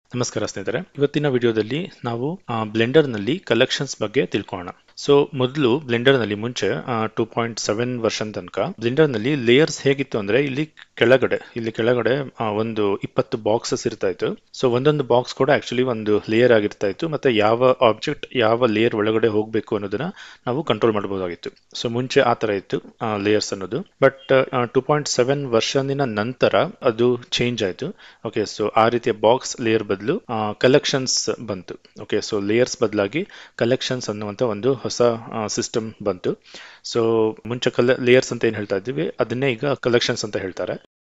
ನಮಸ್ಕಾರ ಸ್ನೇಹಿತರೆ ಇವತ್ತಿನ ವಿಡಿಯೋದಲ್ಲಿ ನಾವು ಬ್ಲೆಂಡರ್ ನಲ್ಲಿ ಕಲೆಕ್ಷನ್ಸ್ ಬಗ್ಗೆ ತಿಳ್ಕೊಳ್ಳೋಣ ಸೊ ಮೊದಲು ಬ್ಲೆಂಡರ್ ನಲ್ಲಿ ಮುಂಚೆ ಟೂ ಪಾಯಿಂಟ್ ಸೆವೆನ್ ವರ್ಷನ್ ತನಕ ಬ್ಲೆಂಡರ್ ನಲ್ಲಿ ಲೇಯರ್ಸ್ ಹೇಗಿತ್ತು ಅಂದ್ರೆ ಇಲ್ಲಿ ಕೆಳಗಡೆ ಇಲ್ಲಿ ಕೆಳಗಡೆ ಆ, ಒಂದು ಇಪ್ಪತ್ತು ಬಾಕ್ಸಸ್ ಇರ್ತಾ ಇತ್ತು ಸೊ ಒಂದೊಂದು ಬಾಕ್ಸ್ ಕೂಡ ಆಕ್ಚುಲಿ ಒಂದು ಲೇಯರ್ ಆಗಿರ್ತಾ ಇತ್ತು ಮತ್ತೆ ಯಾವ ಆಬ್ಜೆಕ್ಟ್ ಯಾವ ಲೇಯರ್ ಒಳಗಡೆ ಹೋಗಬೇಕು ಅನ್ನೋದನ್ನ ನಾವು ಕಂಟ್ರೋಲ್ ಮಾಡಬಹುದಾಗಿತ್ತು ಸೊ ಮುಂಚೆ ಆ ತರ ಇತ್ತು ಲೇಯರ್ಸ್ ಅನ್ನೋದು ಬಟ್ ಟೂ ಪಾಯಿಂಟ್ ಸೆವೆನ್ ವರ್ಷನಿನ ನಂತರ ಅದು ಚೇಂಜ್ ಆಯ್ತು ಓಕೆ ಸೊ ಆ ರೀತಿಯ ಬಾಕ್ಸ್ ಲೇಯರ್ ಬದಲು ಕಲೆಕ್ಷನ್ಸ್ ಬಂತು ಓಕೆ ಸೊ ಲೇಯರ್ಸ್ ಬದಲಾಗಿ ಕಲೆಕ್ಷನ್ಸ್ ಅನ್ನುವಂಥ ಒಂದು ಹೊಸ ಸಿಸ್ಟಮ್ ಬಂತು ಸೊ ಮುಂಚೆ ಕಲ ಲೇಯರ್ಸ್ ಅಂತ ಏನು ಹೇಳ್ತಾ ಇದ್ದೀವಿ ಅದನ್ನೇ ಈಗ ಕಲೆಕ್ಷನ್ಸ್ ಅಂತ ಹೇಳ್ತಾರೆ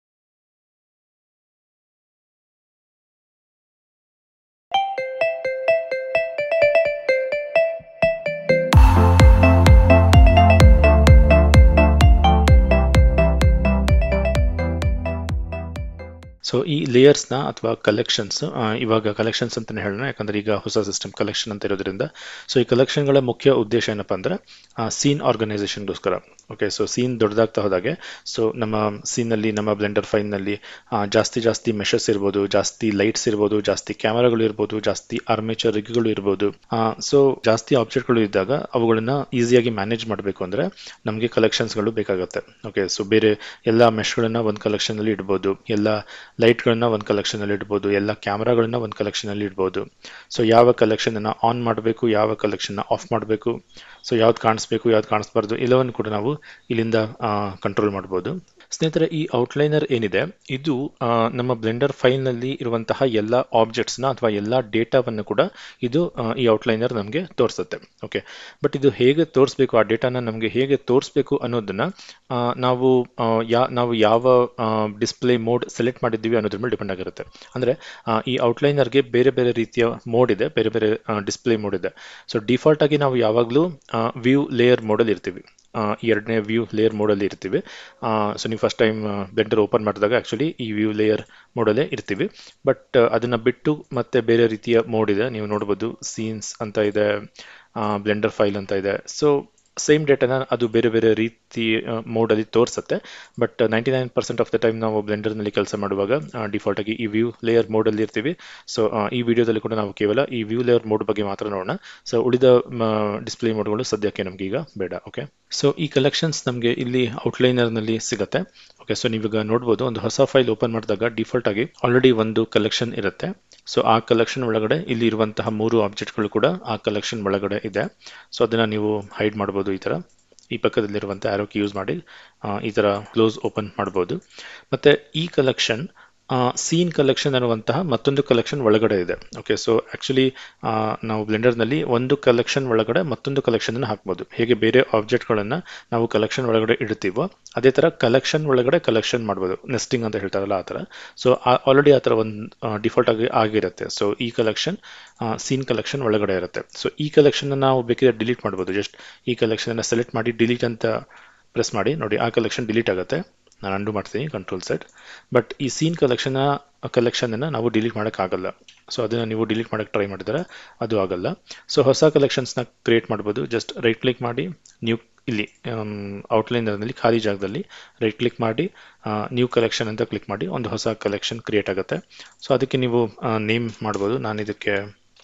ಸೊ ಈ ಲೇಯರ್ಸ್ನ ಅಥವಾ ಕಲೆಕ್ಷನ್ಸ್ ಇವಾಗ ಕಲೆಕ್ಷನ್ಸ್ ಅಂತಾನೆ ಹೇಳೋಣ ಯಾಕಂದ್ರೆ ಈಗ ಹೊಸ ಸಿಸ್ಟಮ್ ಕಲೆಕ್ಷನ್ ಅಂತ ಇರೋದ್ರಿಂದ ಸೊ ಈ ಕಲೆಕ್ಷನ್ಗಳ ಮುಖ್ಯ ಉದ್ದೇಶ ಏನಪ್ಪಾ ಅಂದ್ರೆ ಸೀನ್ ಆರ್ಗನೈಸೇಷನ್ಗೋಸ್ಕರ ಓಕೆ ಸೊ ಸೀನ್ ದೊಡ್ಡದಾಗ್ತಾ ಹೋದಾಗೆ ಸೊ ನಮ್ಮ ಸೀನಲ್ಲಿ ನಮ್ಮ ಬ್ಲೆಂಡರ್ ಫೈಲ್ನಲ್ಲಿ ಜಾಸ್ತಿ ಜಾಸ್ತಿ ಮೆಷಸ್ ಇರ್ಬೋದು ಜಾಸ್ತಿ ಲೈಟ್ಸ್ ಇರ್ಬೋದು ಜಾಸ್ತಿ ಕ್ಯಾಮರಾಗಳು ಇರ್ಬೋದು ಜಾಸ್ತಿ ಆರ್ಮೇಚರ್ ರಿಗ್ಗಳು ಇರ್ಬೋದು ಸೊ ಜಾಸ್ತಿ ಆಬ್ಜೆಕ್ಟ್ಗಳು ಇದ್ದಾಗ ಅವುಗಳನ್ನ ಈಸಿಯಾಗಿ ಮ್ಯಾನೇಜ್ ಮಾಡಬೇಕು ಅಂದ್ರೆ ನಮಗೆ ಕಲೆಕ್ಷನ್ಸ್ಗಳು ಬೇಕಾಗುತ್ತೆ ಓಕೆ ಸೊ ಬೇರೆ ಎಲ್ಲ ಮೆಶ್ಗಳನ್ನ ಒಂದು ಕಲೆಕ್ಷನಲ್ಲಿ ಇಡ್ಬೋದು ಎಲ್ಲ ಲೈಟ್ಗಳನ್ನ ಒಂದು ಕಲೆಕ್ಷನಲ್ಲಿ ಇಡ್ಬೋದು ಎಲ್ಲ ಕ್ಯಾಮ್ರಾಗಳನ್ನ ಒಂದು ಕಲೆಕ್ಷನಲ್ಲಿ ಇಡ್ಬೋದು ಸೊ ಯಾವ ಕಲೆಕ್ಷನ್ ಅನ್ನ ಆನ್ ಮಾಡಬೇಕು ಯಾವ ಕಲೆಕ್ಷನ್ ಆಫ್ ಮಾಡಬೇಕು ಸೊ ಯಾವ್ದು ಕಾಣಿಸ್ಬೇಕು ಯಾವ್ದು ಕಾಣಿಸ್ಬಾರ್ದು ಎಲ್ಲವನ್ನು ಕೂಡ ನಾವು ಇಲ್ಲಿಂದ ಕಂಟ್ರೋಲ್ ಮಾಡ್ಬೋದು ಸ್ನೇಹಿತರೆ ಈ ಔಟ್ಲೈನರ್ ಏನಿದೆ ಇದು ಆ, ನಮ್ಮ ಬ್ಲೆಂಡರ್ ಫೈಲ್ನಲ್ಲಿ ಇರುವಂತಹ ಎಲ್ಲ ಆಬ್ಜೆಕ್ಟ್ಸ್ನ ಅಥವಾ ಎಲ್ಲ ಡೇಟಾವನ್ನು ಕೂಡ ಇದು ಆ, ಈ ಔಟ್ಲೈನರ್ ನಮಗೆ ತೋರಿಸುತ್ತೆ ಓಕೆ ಬಟ್ ಇದು ಹೇಗೆ ತೋರಿಸ್ಬೇಕು ಆ ಡೇಟಾನ ನಮಗೆ ಹೇಗೆ ತೋರಿಸ್ಬೇಕು ಅನ್ನೋದನ್ನ ಆ, ನಾವು ಆ, ಯಾ ನಾವು ಯಾವ ಡಿಸ್ಪ್ಲೇ ಮೋಡ್ ಸೆಲೆಕ್ಟ್ ಮಾಡಿದ್ದೀವಿ ಅನ್ನೋದ್ರ ಮೇಲೆ ಡಿಪೆಂಡ್ ಆಗಿರುತ್ತೆ ಅಂದರೆ ಈ ಔಟ್ಲೈನರ್ಗೆ ಬೇರೆ ಬೇರೆ ರೀತಿಯ ಮೋಡ್ ಇದೆ ಬೇರೆ ಬೇರೆ ಡಿಸ್ಪ್ಲೇ ಮೋಡ್ ಇದೆ ಸೊ ಡಿಫಾಲ್ಟ್ ಆಗಿ ನಾವು ಯಾವಾಗಲೂ ವ್ಯೂ ಲೇಯರ್ ಮೋಡಲ್ಲಿ ಇರ್ತೀವಿ ಆ, ಎರಡನೇ ವ್ಯೂ ಲೇಯರ್ ಮೋಡಲ್ಲಿ ಇರ್ತೀವಿ ಸೊ ನೀವು ಫಸ್ಟ್ ಟೈಮ್ ಬ್ಲೆಂಡರ್ ಓಪನ್ ಮಾಡಿದಾಗ ಆ್ಯಕ್ಚುಲಿ ಈ ವ್ಯೂ ಲೇಯರ್ ಮೋಡಲ್ಲೇ ಇರ್ತೀವಿ ಬಟ್ ಅದನ್ನು ಬಿಟ್ಟು ಮತ್ತೆ ಬೇರೆ ರೀತಿಯ ಮೋಡ್ ಇದೆ ನೀವು ನೋಡ್ಬೋದು ಸೀನ್ಸ್ ಅಂತ ಇದೆ ಬ್ಲೆಂಡರ್ ಫೈಲ್ ಅಂತ ಇದೆ ಸೊ ಸೇಮ್ ಡೇಟಾನ ಅದು ಬೇರೆ ಬೇರೆ ರೀತಿ ಮೋಡಲ್ಲಿ ತೋರಿಸುತ್ತೆ but ninety nine percent of the time ನಾವು ಬ್ಲೆಂಡರ್ನಲ್ಲಿ ಕೆಲಸ ಮಾಡುವಾಗ ಡಿಫಾಲ್ಟ್ ಆಗಿ ಈ ವ್ಯೂ ಲೇಯರ್ ಮೋಡಲ್ಲಿ ಇರ್ತೀವಿ ಸೊ ಈ ವಿಡಿಯೋದಲ್ಲಿ ಕೂಡ ನಾವು ಕೇವಲ ಈ ವ್ಯೂ ಲೇಯರ್ ಮೋಡ್ ಬಗ್ಗೆ ಮಾತ್ರ ನೋಡೋಣ ಸೊ ಉಳಿದ ಡಿಸ್ಪ್ಲೇ ಮೋಡ್ಗಳು ಸದ್ಯಕ್ಕೆ ನಮ್ಗೆ ಈಗ ಬೇಡ ಓಕೆ ಸೊ ಈ ಕಲೆಕ್ಷನ್ಸ್ ನಮಗೆ ಇಲ್ಲಿ ಔಟ್ಲೈನರ್ನಲ್ಲಿ ಸಿಗುತ್ತೆ ಓಕೆ ಸೊ ನೀವೀಗ ನೋಡ್ಬೋದು ಒಂದು ಹೊಸ ಫೈಲ್ ಓಪನ್ ಮಾಡಿದಾಗ ಡಿಫಾಲ್ಟ್ ಆಗಿ ಆಲ್ರೆಡಿ ಒಂದು ಕಲೆಕ್ಷನ್ ಇರುತ್ತೆ ಸೊ ಆ ಕಲೆಕ್ಷನ್ ಒಳಗಡೆ ಇಲ್ಲಿ ಇರುವಂತಹ ಮೂರು ಆಬ್ಜೆಕ್ಟ್ಗಳು ಕೂಡ ಆ ಕಲೆಕ್ಷನ್ ಒಳಗಡೆ ಇದೆ ಸೊ ಅದನ್ನ ನೀವು ಹೈಡ್ ಮಾಡ್ಬೋದು ಈ ತರ ಈ ಪಕ್ಕದಲ್ಲಿರುವಂಥ ಆರೋಕಿ ಯೂಸ್ ಮಾಡಿ ಆ, ಈ ತರ ಕ್ಲೋಸ್ ಓಪನ್ ಮಾಡ್ಬೋದು ಮತ್ತೆ ಈ ಕಲೆಕ್ಷನ್ ಸೀನ್ ಕಲೆಕ್ಷನ್ ಅನ್ನುವಂತಹ ಮತ್ತೊಂದು ಕಲೆಕ್ಷನ್ ಒಳಗಡೆ ಇದೆ ಓಕೆ ಸೊ ಆಕ್ಚುಲಿ ನಾವು ಬ್ಲೆಂಡರ್ನಲ್ಲಿ ಒಂದು ಕಲೆಕ್ಷನ್ ಒಳಗಡೆ ಮತ್ತೊಂದು ಕಲೆಕ್ಷನ್ ಅನ್ನು ಹಾಕ್ಬೋದು ಹೇಗೆ ಬೇರೆ ಆಬ್ಜೆಕ್ಟ್ಗಳನ್ನ ನಾವು ಕಲೆಕ್ಷನ್ ಒಳಗಡೆ ಇಡ್ತೀವೋ ಅದೇ ತರ ಕಲೆಕ್ಷನ್ ಒಳಗಡೆ ಕಲೆಕ್ಷನ್ ಮಾಡ್ಬೋದು ನೆಸ್ಟಿಂಗ್ ಅಂತ ಹೇಳ್ತಾರಲ್ಲ ಆ ಥರ ಸೊ ಆಲ್ರೆಡಿ ಆ ಥರ ಒಂದು ಡಿಫಾಲ್ಟ್ ಆಗಿ ಆಗಿರುತ್ತೆ ಸೊ ಈ ಕಲೆಕ್ಷನ್ ಸೀನ್ ಕಲೆಕ್ಷನ್ ಒಳಗಡೆ ಇರುತ್ತೆ ಸೊ ಈ ಕಲೆಕ್ಷನ್ ನಾವು ಬೇಕಿದ್ರೆ ಡಿಲೀಟ್ ಮಾಡ್ಬೋದು ಜಸ್ಟ್ ಈ ಕಲೆಕ್ಷನ್ ಅನ್ನ ಸೆಲೆಕ್ಟ್ ಮಾಡಿ ಡಿಲೀಟ್ ಅಂತ ಪ್ರೆಸ್ ಮಾಡಿ ನೋಡಿ ಆ ಕಲೆಕ್ಷನ್ ಡಿಲೀಟ್ ಆಗುತ್ತೆ ನಾನು ಅಂಡು ಮಾಡ್ತೀನಿ ಕಂಟ್ರೋಲ್ ಸೆಟ್ ಬಟ್ ಈ ಸೀನ್ ಕಲೆಕ್ಷನ್ ಕಲೆಕ್ಷನ್ ಅನ್ನ ನಾವು ಡಿಲೀಟ್ ಮಾಡೋಕ್ಕಾಗಲ್ಲ ಸೊ ಅದನ್ನ ನೀವು ಡಿಲೀಟ್ ಮಾಡಕ್ಕೆ ಟ್ರೈ ಮಾಡಿದ್ರೆ ಅದು ಆಗಲ್ಲ ಸೊ ಹೊಸ ಕಲೆಕ್ಷನ್ಸ್ನ ಕ್ರಿಯೇಟ್ ಮಾಡ್ಬೋದು ಜಸ್ಟ್ ರೈಟ್ ಕ್ಲಿಕ್ ಮಾಡಿ ನ್ಯೂ ಇಲ್ಲಿ ಔಟ್ಲೈನರ್ನಲ್ಲಿ ಖಾಲಿ ಜಾಗದಲ್ಲಿ ರೈಟ್ ಕ್ಲಿಕ್ ಮಾಡಿ ನ್ಯೂ ಕಲೆಕ್ಷನ್ ಅಂತ ಕ್ಲಿಕ್ ಮಾಡಿ ಒಂದು ಹೊಸ ಕಲೆಕ್ಷನ್ ಕ್ರಿಯೇಟ್ ಆಗುತ್ತೆ ಸೊ ಅದಕ್ಕೆ ನೀವು ನೇಮ್ ಮಾಡ್ಬೋದು ನಾನು ಇದಕ್ಕೆ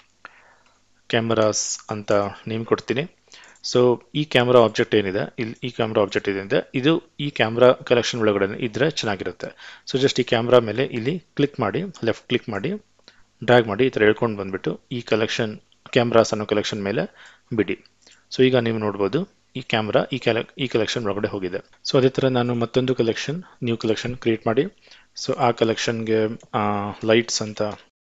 ಕ್ಯಾಮರಾಸ್ ಅಂತ ನೇಮ್ ಕೊಡ್ತೀನಿ ಸೊ ಈ ಕ್ಯಾಮ್ರಾ ಆಬ್ಜೆಕ್ಟ್ ಏನಿದೆ ಇಲ್ಲಿ ಈ ಕ್ಯಾಮ್ರಾ ಆಬ್ಜೆಕ್ಟ್ ಏನಿದೆ ಇದು ಈ ಕ್ಯಾಮ್ರಾ ಕಲೆಕ್ಷನ್ ಒಳಗಡೆ ಇದ್ರೆ ಚೆನ್ನಾಗಿರುತ್ತೆ ಸೊ ಜಸ್ಟ್ ಈ ಕ್ಯಾಮ್ರಾ ಮೇಲೆ ಇಲ್ಲಿ ಕ್ಲಿಕ್ ಮಾಡಿ ಲೆಫ್ಟ್ ಕ್ಲಿಕ್ ಮಾಡಿ ಡ್ರ್ಯಾಗ್ ಮಾಡಿ ಈ ಥರ ಹೇಳ್ಕೊಂಡು ಬಂದ್ಬಿಟ್ಟು ಈ ಕಲೆಕ್ಷನ್ ಕ್ಯಾಮ್ರಾಸ್ ಅನ್ನೋ ಕಲೆಕ್ಷನ್ ಮೇಲೆ ಬಿಡಿ ಸೊ ಈಗ ನೀವು ನೋಡ್ಬೋದು ಈ ಕ್ಯಾಮ್ರಾ ಈ ಕೆಲ ಈ ಕಲೆಕ್ಷನ್ ಒಳಗಡೆ ಹೋಗಿದೆ ಸೊ ಅದೇ ಥರ ನಾನು ಮತ್ತೊಂದು ಕಲೆಕ್ಷನ್ ನ್ಯೂ ಕಲೆಕ್ಷನ್ ಕ್ರಿಯೇಟ್ ಮಾಡಿ ಸೊ ಆ ಕಲೆಕ್ಷನ್ಗೆ ಲೈಟ್ಸ್ ಅಂತ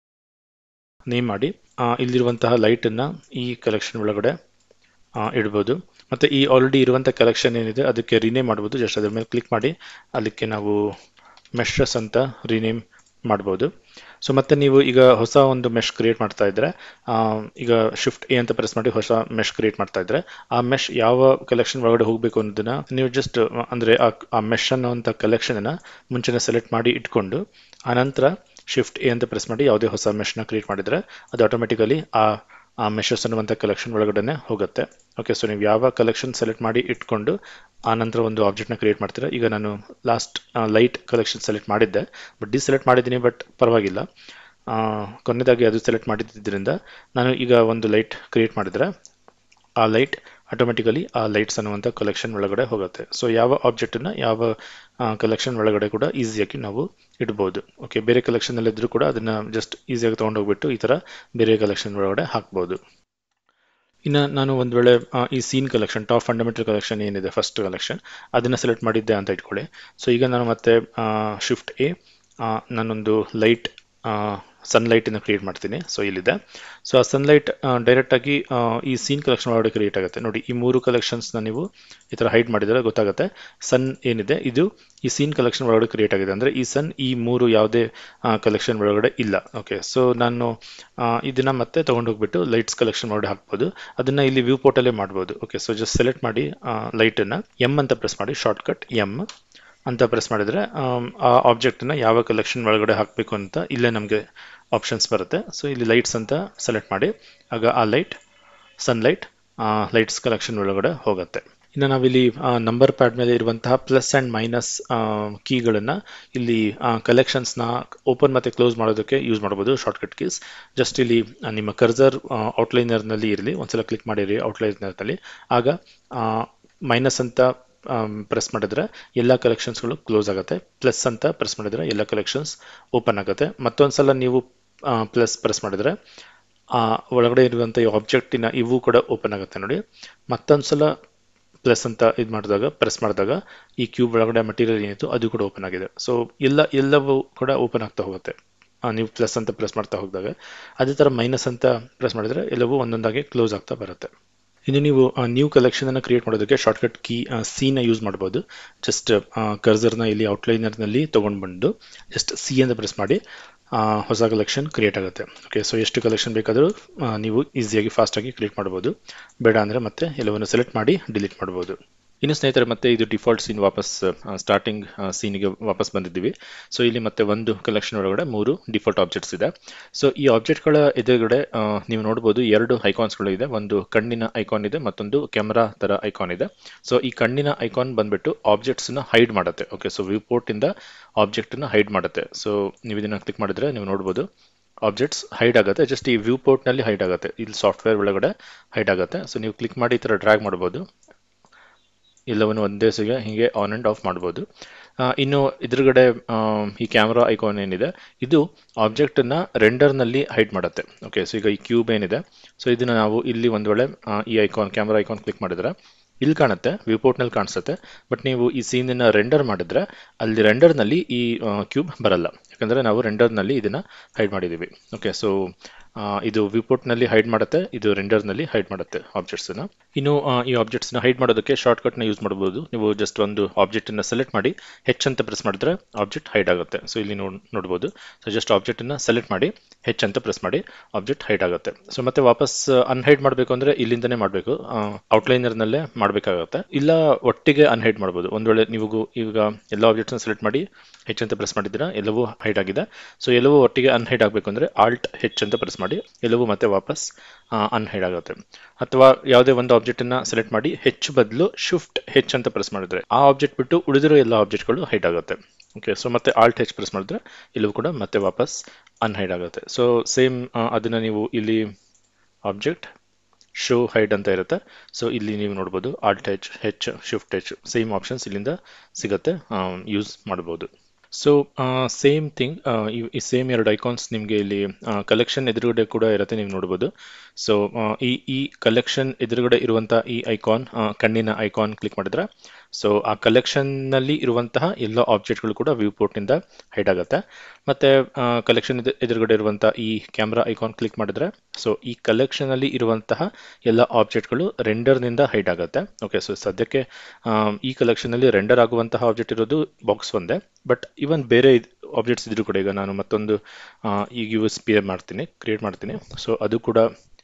ನೇಮ್ ಮಾಡಿ ಆ, ಇಲ್ಲಿರುವಂತಹ ಲೈಟನ್ನು ಈ ಕಲೆಕ್ಷನ್ ಒಳಗಡೆ ಆ, ಇಡ್ಬೋದು ಮತ್ತು ಈ ಆಲ್ರೆಡಿ ಇರುವಂಥ ಕಲೆಕ್ಷನ್ ಏನಿದೆ ಅದಕ್ಕೆ ರಿನೇಮ್ ಮಾಡ್ಬೋದು ಜಸ್ಟ್ ಅದ್ರ ಮೇಲೆ ಕ್ಲಿಕ್ ಮಾಡಿ ಅದಕ್ಕೆ ನಾವು ಮೆಷಸ್ ಅಂತ ರಿನೇಮ್ ಮಾಡ್ಬೋದು ಸೊ ಮತ್ತೆ ನೀವು ಈಗ ಹೊಸ ಒಂದು ಮೆಶ್ ಕ್ರಿಯೇಟ್ ಮಾಡ್ತಾ ಇದ್ರೆ ಆ, ಈಗ ಶಿಫ್ಟ್ ಎ ಅಂತ ಪ್ರೆಸ್ ಮಾಡಿ ಹೊಸ ಮೆಶ್ ಕ್ರಿಯೇಟ್ ಮಾಡ್ತಾ ಇದ್ರೆ ಆ ಮೆಶ್ ಯಾವ ಕಲೆಕ್ಷನ್ ಒಳಗಡೆ ಹೋಗಬೇಕು ಅನ್ನೋದನ್ನ ನೀವು ಜಸ್ಟ್ ಅಂದ್ರೆ ಆ ಆ ಮೆಶ್ ಅನ್ನೋಂಥ ಕಲೆಕ್ಷನ್ ಅನ್ನ ಮುಂಚೆನೆ ಸೆಲೆಕ್ಟ್ ಮಾಡಿ ಇಟ್ಕೊಂಡು ಆನಂತರ ಶಿಫ್ಟ್ ಎ ಅಂತ ಪ್ರೆಸ್ ಮಾಡಿ ಯಾವುದೇ ಹೊಸ ಮೆಶ್ನ ಕ್ರಿಯೇಟ್ ಮಾಡಿದ್ರೆ ಅದು ಆಟೋಮೆಟಿಕಲಿ ಆ ಆ ಮೆಷಸ್ ಅನ್ನುವಂಥ ಕಲೆಕ್ಷನ್ ಒಳಗಡೆನೆ ಹೋಗುತ್ತೆ ಓಕೆ ಸೊ ನೀವು ಯಾವ ಕಲೆಕ್ಷನ್ ಸೆಲೆಕ್ಟ್ ಮಾಡಿ ಇಟ್ಕೊಂಡು ಆ ನಂತರ ಒಂದು ಆಬ್ಜೆಕ್ಟ್ನ ಕ್ರಿಯೇಟ್ ಮಾಡ್ತೀರಾ ಈಗ ನಾನು ಲಾಸ್ಟ್ ಲೈಟ್ ಕಲೆಕ್ಷನ್ ಸೆಲೆಕ್ಟ್ ಮಾಡಿದ್ದೆ ಬಟ್ ಡಿಸೆಲೆಕ್ಟ್ ಮಾಡಿದ್ದೀನಿ ಬಟ್ ಪರವಾಗಿಲ್ಲ ಕೊನೆಯದಾಗಿ ಅದು ಸೆಲೆಕ್ಟ್ ಮಾಡಿದ್ದರಿಂದ ನಾನು ಈಗ ಒಂದು ಲೈಟ್ ಕ್ರಿಯೇಟ್ ಮಾಡಿದರೆ ಆ ಲೈಟ್ ಆಟೋಮೆಟಿಕಲಿ ಆ ಲೈಟ್ಸ್ ಅನ್ನುವಂಥ ಕಲೆಕ್ಷನ್ ಒಳಗಡೆ ಹೋಗುತ್ತೆ ಸೊ ಯಾವ ಆಬ್ಜೆಕ್ಟನ್ನು ಯಾವ ಕಲೆಕ್ಷನ್ ಒಳಗಡೆ ಕೂಡ ಈಸಿಯಾಗಿ ನಾವು ಇಡ್ಬೋದು ಓಕೆ ಬೇರೆ ಕಲೆಕ್ಷನಲ್ಲಿ ಇದ್ರೂ ಕೂಡ ಅದನ್ನು ಜಸ್ಟ್ ಈಸಿಯಾಗಿ ತೊಗೊಂಡೋಗ್ಬಿಟ್ಟು ಈ ಥರ ಬೇರೆ ಕಲೆಕ್ಷನ್ ಒಳಗಡೆ ಹಾಕ್ಬೋದು ಇನ್ನು ನಾನು ಒಂದು ವೇಳೆ ಈ scene collection top fundamental collection ಏನಿದೆ ಫಸ್ಟ್ ಕಲೆಕ್ಷನ್ ಅದನ್ನು ಸೆಲೆಕ್ಟ್ ಮಾಡಿದ್ದೆ ಅಂತ ಇಟ್ಕೊಳ್ಳಿ ಸೊ ಈಗ ನಾನು ಮತ್ತೆ ಶಿಫ್ಟ್ ಎ ನಾನೊಂದು ಲೈಟ್ ಸನ್ಲೈಟನ್ನು ಕ್ರಿಯೇಟ್ ಮಾಡ್ತೀನಿ ಸೊ ಇಲ್ಲಿದೆ ಸೊ ಆ ಸನ್ಲೈಟ್ ಡೈರೆಕ್ಟಾಗಿ ಈ ಸೀನ್ ಕಲೆಕ್ಷನ್ ಒಳಗಡೆ ಕ್ರಿಯೇಟ್ ಆಗುತ್ತೆ ನೋಡಿ ಈ ಮೂರು ಕಲೆಕ್ಷನ್ಸ್ನ ನೀವು ಈ ಥರ ಹೈಡ್ ಮಾಡಿದರೆ ಗೊತ್ತಾಗುತ್ತೆ ಸನ್ ಏನಿದೆ ಇದು ಈ ಸೀನ್ ಕಲೆಕ್ಷನ್ ಒಳಗಡೆ ಕ್ರಿಯೇಟ್ ಆಗಿದೆ ಅಂದರೆ ಈ ಸನ್ ಈ ಮೂರು ಯಾವುದೇ ಕಲೆಕ್ಷನ್ ಒಳಗಡೆ ಇಲ್ಲ ಓಕೆ ಸೊ ನಾನು ಇದನ್ನು ಮತ್ತೆ ತೊಗೊಂಡೋಗ್ಬಿಟ್ಟು ಲೈಟ್ಸ್ ಕಲೆಕ್ಷನ್ ಒಳಗಡೆ ಹಾಕ್ಬೋದು ಅದನ್ನು ಇಲ್ಲಿ ವ್ಯೂ ಪೋರ್ಟಲ್ಲೇ ಮಾಡ್ಬೋದು ಓಕೆ ಸೊ ಜಸ್ಟ್ ಸೆಲೆಕ್ಟ್ ಮಾಡಿ ಲೈಟನ್ನು ಎಮ್ ಅಂತ ಪ್ರೆಸ್ ಮಾಡಿ ಶಾರ್ಟ್ಕಟ್ ಎಮ್ ಅಂತ ಪ್ರೆಸ್ ಮಾಡಿದರೆ ಆ ಆಬ್ಜೆಕ್ಟನ್ನ ಯಾವ ಕಲೆಕ್ಷನ್ ಒಳಗಡೆ ಹಾಕಬೇಕು ಅಂತ ಇಲ್ಲೇ ನಮಗೆ ಆಪ್ಷನ್ಸ್ ಬರುತ್ತೆ ಸೊ ಇಲ್ಲಿ ಲೈಟ್ಸ್ ಅಂತ ಸೆಲೆಕ್ಟ್ ಮಾಡಿ ಆಗ ಆ ಲೈಟ್ ಸನ್ಲೈಟ್ ಲೈಟ್ಸ್ ಕಲೆಕ್ಷನ್ ಒಳಗಡೆ ಹೋಗುತ್ತೆ ಇನ್ನು ನಾವಿಲ್ಲಿ ನಂಬರ್ ಪ್ಯಾಡ್ ಮೇಲೆ ಇರುವಂತಹ ಪ್ಲಸ್ ಆ್ಯಂಡ್ ಮೈನಸ್ ಕೀಗಳನ್ನು ಇಲ್ಲಿ ಕಲೆಕ್ಷನ್ಸ್ನ ಓಪನ್ ಮತ್ತು ಕ್ಲೋಸ್ ಮಾಡೋದಕ್ಕೆ ಯೂಸ್ ಮಾಡ್ಬೋದು ಶಾರ್ಟ್ಕಟ್ ಕೀಸ್ ಜಸ್ಟ್ ಇಲ್ಲಿ ನಿಮ್ಮ ಕರ್ಸರ್ ಔಟ್ಲೈನರ್ನಲ್ಲಿ ಇರಲಿ ಒಂದ್ಸಲ ಕ್ಲಿಕ್ ಮಾಡಿರಿ ಔಟ್ಲೈನರ್ನಲ್ಲಿ ಆಗ ಮೈನಸ್ ಅಂತ ಪ್ರೆಸ್ ಮಾಡಿದ್ರೆ ಎಲ್ಲ ಕಲೆಕ್ಷನ್ಸ್ಗಳು ಕ್ಲೋಸ್ ಆಗುತ್ತೆ ಪ್ಲಸ್ ಅಂತ ಪ್ರೆಸ್ ಮಾಡಿದ್ರೆ ಎಲ್ಲ ಕಲೆಕ್ಷನ್ಸ್ ಓಪನ್ ಆಗುತ್ತೆ ಮತ್ತೊಂದು ಸಲ ನೀವು ಪ್ಲಸ್ ಪ್ರೆಸ್ ಮಾಡಿದ್ರೆ ಒಳಗಡೆ ಇರುವಂಥ ಈ ಆಬ್ಜೆಕ್ಟಿನ ಇವು ಕೂಡ ಓಪನ್ ಆಗುತ್ತೆ ನೋಡಿ ಮತ್ತೊಂದು ಸಲ ಪ್ಲಸ್ ಅಂತ ಇದು ಮಾಡಿದಾಗ ಪ್ರೆಸ್ ಮಾಡಿದಾಗ ಈ ಕ್ಯೂಬ್ ಒಳಗಡೆ ಮಟೀರಿಯಲ್ ಏನಿತ್ತು ಅದು ಕೂಡ ಓಪನ್ ಆಗಿದೆ ಸೊ ಎಲ್ಲ ಎಲ್ಲವೂ ಕೂಡ ಓಪನ್ ಆಗ್ತಾ ಹೋಗುತ್ತೆ ನೀವು ಪ್ಲಸ್ ಅಂತ ಪ್ರೆಸ್ ಮಾಡ್ತಾ ಹೋಗಿದಾಗ ಅದೇ ಥರ ಮೈನಸ್ ಅಂತ ಪ್ರೆಸ್ ಮಾಡಿದರೆ ಎಲ್ಲವೂ ಒಂದೊಂದಾಗಿ ಕ್ಲೋಸ್ ಆಗ್ತಾ ಬರುತ್ತೆ ಇನ್ನು ನೀವು ನ್ಯೂ ಕಲೆಕ್ಷನನ್ನು ಕ್ರಿಯೇಟ್ ಮಾಡೋದಕ್ಕೆ ಶಾರ್ಟ್ಕಟ್ ಕೀ ಸಿನ ಯೂಸ್ ಮಾಡ್ಬೋದು ಜಸ್ಟ್ ಕರ್ಸರ್ನ ಇಲ್ಲಿ ಔಟ್ಲೈನರ್ನಲ್ಲಿ ತೊಗೊಂಡು ಬಂದು ಜಸ್ಟ್ ಸಿ ಅಂತ ಪ್ರೆಸ್ ಮಾಡಿ ಹೊಸ ಕಲೆಕ್ಷನ್ ಕ್ರಿಯೇಟ್ ಆಗುತ್ತೆ ಓಕೆ ಸೊ ಎಷ್ಟು ಕಲೆಕ್ಷನ್ ಬೇಕಾದರೂ ನೀವು ಈಸಿಯಾಗಿ ಫಾಸ್ಟಾಗಿ ಕ್ರಿಯೇಟ್ ಮಾಡ್ಬೋದು ಬೇಡ ಅಂದರೆ ಮತ್ತೆ ಎಲ್ಲವನ್ನು ಸೆಲೆಕ್ಟ್ ಮಾಡಿ ಡಿಲೀಟ್ ಮಾಡ್ಬೋದು ಇನ್ನು ಸ್ನೇಹಿತರೆ ಮತ್ತೆ ಇದು ಡಿಫಾಲ್ಟ್ ಸೀನ್ ವಾಪಸ್ ಸ್ಟಾರ್ಟಿಂಗ್ ಸೀನಿಗೆ ವಾಪಸ್ ಬಂದಿದ್ದೀವಿ ಸೊ ಇಲ್ಲಿ ಮತ್ತೆ ಒಂದು ಕಲೆಕ್ಷನ್ ಒಳಗಡೆ ಮೂರು ಡಿಫಾಲ್ಟ್ ಆಬ್ಜೆಕ್ಟ್ಸ್ ಇದೆ ಸೊ ಈ ಆಬ್ಜೆಕ್ಟ್ಗಳ ಎದುರುಗಡೆ ನೀವು ನೋಡ್ಬೋದು ಎರಡು ಐಕಾನ್ಸ್ಗಳು ಇದೆ ಒಂದು ಕಣ್ಣಿನ ಐಕಾನ್ ಇದೆ ಮತ್ತೊಂದು ಕ್ಯಾಮ್ರಾ ಥರ ಐಕಾನ್ ಇದೆ ಸೊ ಈ ಕಣ್ಣಿನ ಐಕಾನ್ ಬಂದ್ಬಿಟ್ಟು ಆಬ್ಜೆಕ್ಟ್ಸ್ನ ಹೈಡ್ ಮಾಡುತ್ತೆ ಓಕೆ ಸೊ ವ್ಯೂ ಪೋರ್ಟಿಂದ ಆಬ್ಜೆಕ್ಟನ್ನು ಹೈಡ್ ಮಾಡುತ್ತೆ ಸೊ ನೀವು ಇದನ್ನು ಕ್ಲಿಕ್ ಮಾಡಿದ್ರೆ ನೀವು ನೋಡ್ಬೋದು ಆಬ್ಜೆಕ್ಟ್ಸ್ ಹೈಡ್ ಆಗುತ್ತೆ ಜಸ್ಟ್ ಈ ವ್ಯೂ ಪೋರ್ಟ್ನಲ್ಲಿ ಹೈಡ್ ಆಗುತ್ತೆ ಇಲ್ಲಿ ಸಾಫ್ಟ್ವೇರ್ ಒಳಗಡೆ ಹೈಡ್ ಆಗುತ್ತೆ ಸೊ ನೀವು ಕ್ಲಿಕ್ ಮಾಡಿ ಈ ಥರ ಡ್ರ್ಯಾಗ್ ಮಾಡ್ಬೋದು ಎಲ್ಲವನ್ನು ಒಂದೇ ಸಿಗ ಹೀಗೆ ಆನ್ ಆ್ಯಂಡ್ ಆಫ್ ಮಾಡ್ಬೋದು ಇನ್ನು ಎದುರುಗಡೆ ಈ ಕ್ಯಾಮ್ರಾ ಐಕಾನ್ ಏನಿದೆ ಇದು ಆಬ್ಜೆಕ್ಟನ್ನು ರೆಂಡರ್ನಲ್ಲಿ ಹೈಡ್ ಮಾಡುತ್ತೆ ಓಕೆ ಸೊ ಈಗ ಈ ಕ್ಯೂಬ್ ಏನಿದೆ ಸೊ ಇದನ್ನು ನಾವು ಇಲ್ಲಿ ಒಂದು ವೇಳೆ ಈ ಐಕಾನ್ ಕ್ಯಾಮ್ರಾ ಐಕಾನ್ ಕ್ಲಿಕ್ ಮಾಡಿದ್ರೆ ಇಲ್ಲಿ ಕಾಣುತ್ತೆ ವ್ಯೂಪೋರ್ಟ್ನಲ್ಲಿ ಕಾಣಿಸುತ್ತೆ ಬಟ್ ನೀವು ಈ ಸೀನನ್ನು ರೆಂಡರ್ ಮಾಡಿದ್ರೆ ಅಲ್ಲಿ ರೆಂಡರ್ನಲ್ಲಿ ಈ ಕ್ಯೂಬ್ ಬರಲ್ಲ ಯಾಕಂದರೆ ನಾವು ರೆಂಡರ್ನಲ್ಲಿ ಇದನ್ನು ಹೈಡ್ ಮಾಡಿದ್ದೀವಿ ಓಕೆ ಸೊ ಇದು ವ್ಯೂಪೋರ್ಟ್ನಲ್ಲಿ ಹೈಡ್ ಮಾಡುತ್ತೆ ಇದು ರೆಂಡರ್ನಲ್ಲಿ ಹೈಡ್ ಮಾಡುತ್ತೆ ಆಬ್ಜೆಕ್ಟ್ಸನ್ನು ಇನ್ನು ಈ ಆಬ್ಜೆಕ್ಟ್ಸ್ನ ಹೈಡ್ ಮಾಡೋದಕ್ಕೆ ಶಾರ್ಟ್ಕಟ್ನ ಯೂಸ್ ಮಾಡ್ಬೋದು ನೀವು ಜಸ್ಟ್ ಒಂದು ಆಬ್ಜೆಕ್ಟನ್ನು ಸೆಲೆಕ್ಟ್ ಮಾಡಿ ಹೆಚ್ ಅಂತ ಪ್ರೆಸ್ ಮಾಡಿದ್ರೆ ಆಬ್ಜೆಕ್ಟ್ ಹೈಡ್ ಆಗುತ್ತೆ ಸೊ ಇಲ್ಲಿ ನೋಡ್ ನೋಡ್ಬೋದು ಸೊ ಜಸ್ಟ್ ಆಬ್ಜೆಕ್ಟನ್ನು ಸೆಲೆಕ್ಟ್ ಮಾಡಿ ಹೆಚ್ ಅಂತ ಪ್ರೆಸ್ ಮಾಡಿ ಆಬ್ಜೆಕ್ಟ್ ಹೈಡ್ ಆಗುತ್ತೆ ಸೊ ಮತ್ತೆ ವಾಪಸ್ ಅನ್ಹೈಡ್ ಮಾಡಬೇಕು ಅಂದರೆ ಇಲ್ಲಿಂದನೇ ಮಾಡಬೇಕು ಔಟ್ಲೈನರ್ನಲ್ಲೇ ಮಾಡಬೇಕಾಗುತ್ತೆ ಇಲ್ಲ ಒಟ್ಟಿಗೆ ಅನ್ಹೈಡ್ ಮಾಡ್ಬೋದು ಒಂದು ವೇಳೆ ನೀವು ಈಗ ಎಲ್ಲ ಆಬ್ಜೆಕ್ಟ್ಸ್ನ ಸೆಲೆಕ್ಟ್ ಮಾಡಿ ಹೆಚ್ ಅಂತ ಪ್ರೆಸ್ ಮಾಡಿದ್ದೀರಾ ಎಲ್ಲವೂ ಹೈಡ್ ಆಗಿದೆ ಸೊ ಎಲ್ಲವೂ ಒಟ್ಟಿಗೆ ಅನ್ಹೈಡ್ ಆಗಬೇಕು ಅಂದರೆ ಆಲ್ಟ್ ಹೆಚ್ ಅಂತ ಪ್ರೆಸ್ ಮಾಡಿ ಎಲ್ಲವೂ ಮತ್ತೆ ವಾಪಸ್ ಅನ್ಹೈಡ್ ಆಗುತ್ತೆ ಅಥವಾ ಯಾವುದೇ ಒಂದು ಆಬ್ಜೆಕ್ಟನ್ನು ಸೆಲೆಕ್ಟ್ ಮಾಡಿ ಹೆಚ್ಚು ಬದಲು ಶಿಫ್ಟ್ ಹೆಚ್ ಅಂತ ಪ್ರೆಸ್ ಮಾಡಿದ್ರೆ ಆ ಆಬ್ಜೆಕ್ಟ್ ಬಿಟ್ಟು ಉಳಿದಿರೋ ಎಲ್ಲ ಆಬ್ಜೆಕ್ಟ್ಗಳು ಹೈಡ್ ಆಗುತ್ತೆ ಓಕೆ ಸೊ ಮತ್ತೆ ಆಲ್ಟ್ ಹೆಚ್ ಪ್ರೆಸ್ ಮಾಡಿದ್ರೆ ಎಲ್ಲವೂ ಕೂಡ ಮತ್ತೆ ವಾಪಸ್ ಅನ್ಹೈಡ್ ಆಗುತ್ತೆ ಸೊ ಸೇಮ್ ಅದನ್ನು ನೀವು ಇಲ್ಲಿ ಆಬ್ಜೆಕ್ಟ್ ಶೋ ಹೈಡ್ ಅಂತ ಇರುತ್ತೆ ಸೊ ಇಲ್ಲಿ ನೀವು ನೋಡ್ಬೋದು Alt H H shift H same options ಇಲ್ಲಿಂದ ಸಿಗುತ್ತೆ ಯೂಸ್ ಮಾಡ್ಬೋದು ಸೊ ಸೇಮ್ ಥಿಂಗ್ ಈ ಸೇಮ್ ಎರಡು ಐಕಾನ್ಸ್ ನಿಮಗೆ ಇಲ್ಲಿ ಕಲೆಕ್ಷನ್ ಎದುರುಗಡೆ ಕೂಡ ಇರುತ್ತೆ ನೀವು ನೋಡ್ಬೋದು ಸೊ ಈ ಈ ಕಲೆಕ್ಷನ್ ಎದುರುಗಡೆ ಇರುವಂಥ ಈ ಐಕಾನ್ ಕಣ್ಣಿನ ಐಕಾನ್ ಕ್ಲಿಕ್ ಮಾಡಿದ್ರೆ ಸೊ ಆ ಕಲೆಕ್ಷನ್ನಲ್ಲಿ ಇರುವಂತಹ ಎಲ್ಲ ಆಬ್ಜೆಕ್ಟ್ಗಳು ಕೂಡ ವ್ಯೂ ಪೋರ್ಟ್ನಿಂದ ಹೈಡ್ ಆಗುತ್ತೆ ಮತ್ತು ಕಲೆಕ್ಷನ್ ಎದುರುಗಡೆ ಇರುವಂಥ ಈ ಕ್ಯಾಮ್ರಾ ಐಕಾನ್ ಕ್ಲಿಕ್ ಮಾಡಿದ್ರೆ ಸೊ ಈ ಕಲೆಕ್ಷನಲ್ಲಿ ಇರುವಂತಹ ಎಲ್ಲ ಆಬ್ಜೆಕ್ಟ್ಗಳು ರೆಂಡರ್ನಿಂದ ಹೈಡ್ ಆಗುತ್ತೆ ಓಕೆ ಸೊ ಸದ್ಯಕ್ಕೆ ಈ ಕಲೆಕ್ಷನಲ್ಲಿ ರೆಂಡರ್ ಆಗುವಂತಹ ಆಬ್ಜೆಕ್ಟ್ ಇರೋದು ಬಾಕ್ಸ್ ಒಂದೇ ಬಟ್ ಇವನ್ ಬೇರೆ ಆಬ್ಜೆಕ್ಟ್ಸ್ ಇದ್ರು ಕೂಡ ಈಗ ನಾನು ಮತ್ತೊಂದು ಈಗ ಯು ಎಸ್ ಪಿ ಮಾಡ್ತೀನಿ ಕ್ರಿಯೇಟ್ ಮಾಡ್ತೀನಿ ಸೊ ಅದು ಕೂಡ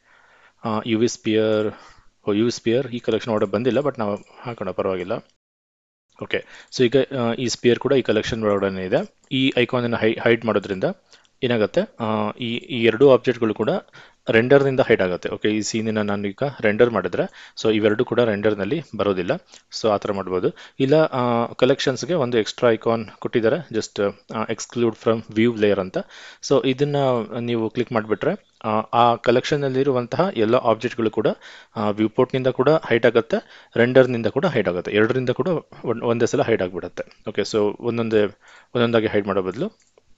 U sphere U sphere ಈ ಕಲೆಕ್ಷನ್ ಆರ್ಡರ್ ಬಂದಿಲ್ಲ ಬಟ್ ನಾವು ಹಾಕೋಣ ಪರವಾಗಿಲ್ಲ ಓಕೆ ಸೊ ಈಗ ಈ ಸ್ಪಿಯರ್ ಕೂಡ ಈ ಕಲೆಕ್ಷನ್ ಒಳಗಡೆ ಇದೆ ಈ ಐಕಾನನ್ನು ಹೈ ಹೈಡ್ ಮಾಡೋದ್ರಿಂದ ಏನಾಗುತ್ತೆ ಈ ಈ ಎರಡೂ ಆಬ್ಜೆಕ್ಟ್ಗಳು ಕೂಡ ರೆಂಡರ್ನಿಂದ ಹೈಡ್ ಆಗುತ್ತೆ ಓಕೆ ಈ ಸೀನಿನ ನಾನು ಈಗ ರೆಂಡರ್ ಮಾಡಿದ್ರೆ ಸೊ ಇವೆರಡು ಕೂಡ ರೆಂಡರ್ನಲ್ಲಿ ಬರೋದಿಲ್ಲ ಸೊ ಆ ಥರ ಮಾಡ್ಬೋದು ಇಲ್ಲ ಕಲೆಕ್ಷನ್ಸ್ಗೆ ಒಂದು ಎಕ್ಸ್ಟ್ರಾ ಐಕಾನ್ ಕೊಟ್ಟಿದ್ದಾರೆ just exclude from view layer ಅಂತ ಸೊ ಇದನ್ನ ನೀವು ಕ್ಲಿಕ್ ಮಾಡಿಬಿಟ್ರೆ ಆ ಕಲೆಕ್ಷನ್ನಲ್ಲಿರುವಂತಹ ಎಲ್ಲ ಆಬ್ಜೆಕ್ಟ್ಗಳು ಕೂಡ ವ್ಯೂ ಪೋರ್ಟ್ನಿಂದ ಕೂಡ ಹೈಡ್ ಆಗುತ್ತೆ ರೆಂಡರ್ನಿಂದ ಕೂಡ ಹೈಡ್ ಆಗುತ್ತೆ ಎರಡರಿಂದ ಕೂಡ ಒಂದೇ ಸಲ ಹೈಡ್ ಆಗಿಬಿಡುತ್ತೆ ಓಕೆ ಸೊ ಒಂದೊಂದೇ ಒಂದೊಂದಾಗಿ ಹೈಡ್ ಮಾಡೋ ಬದಲು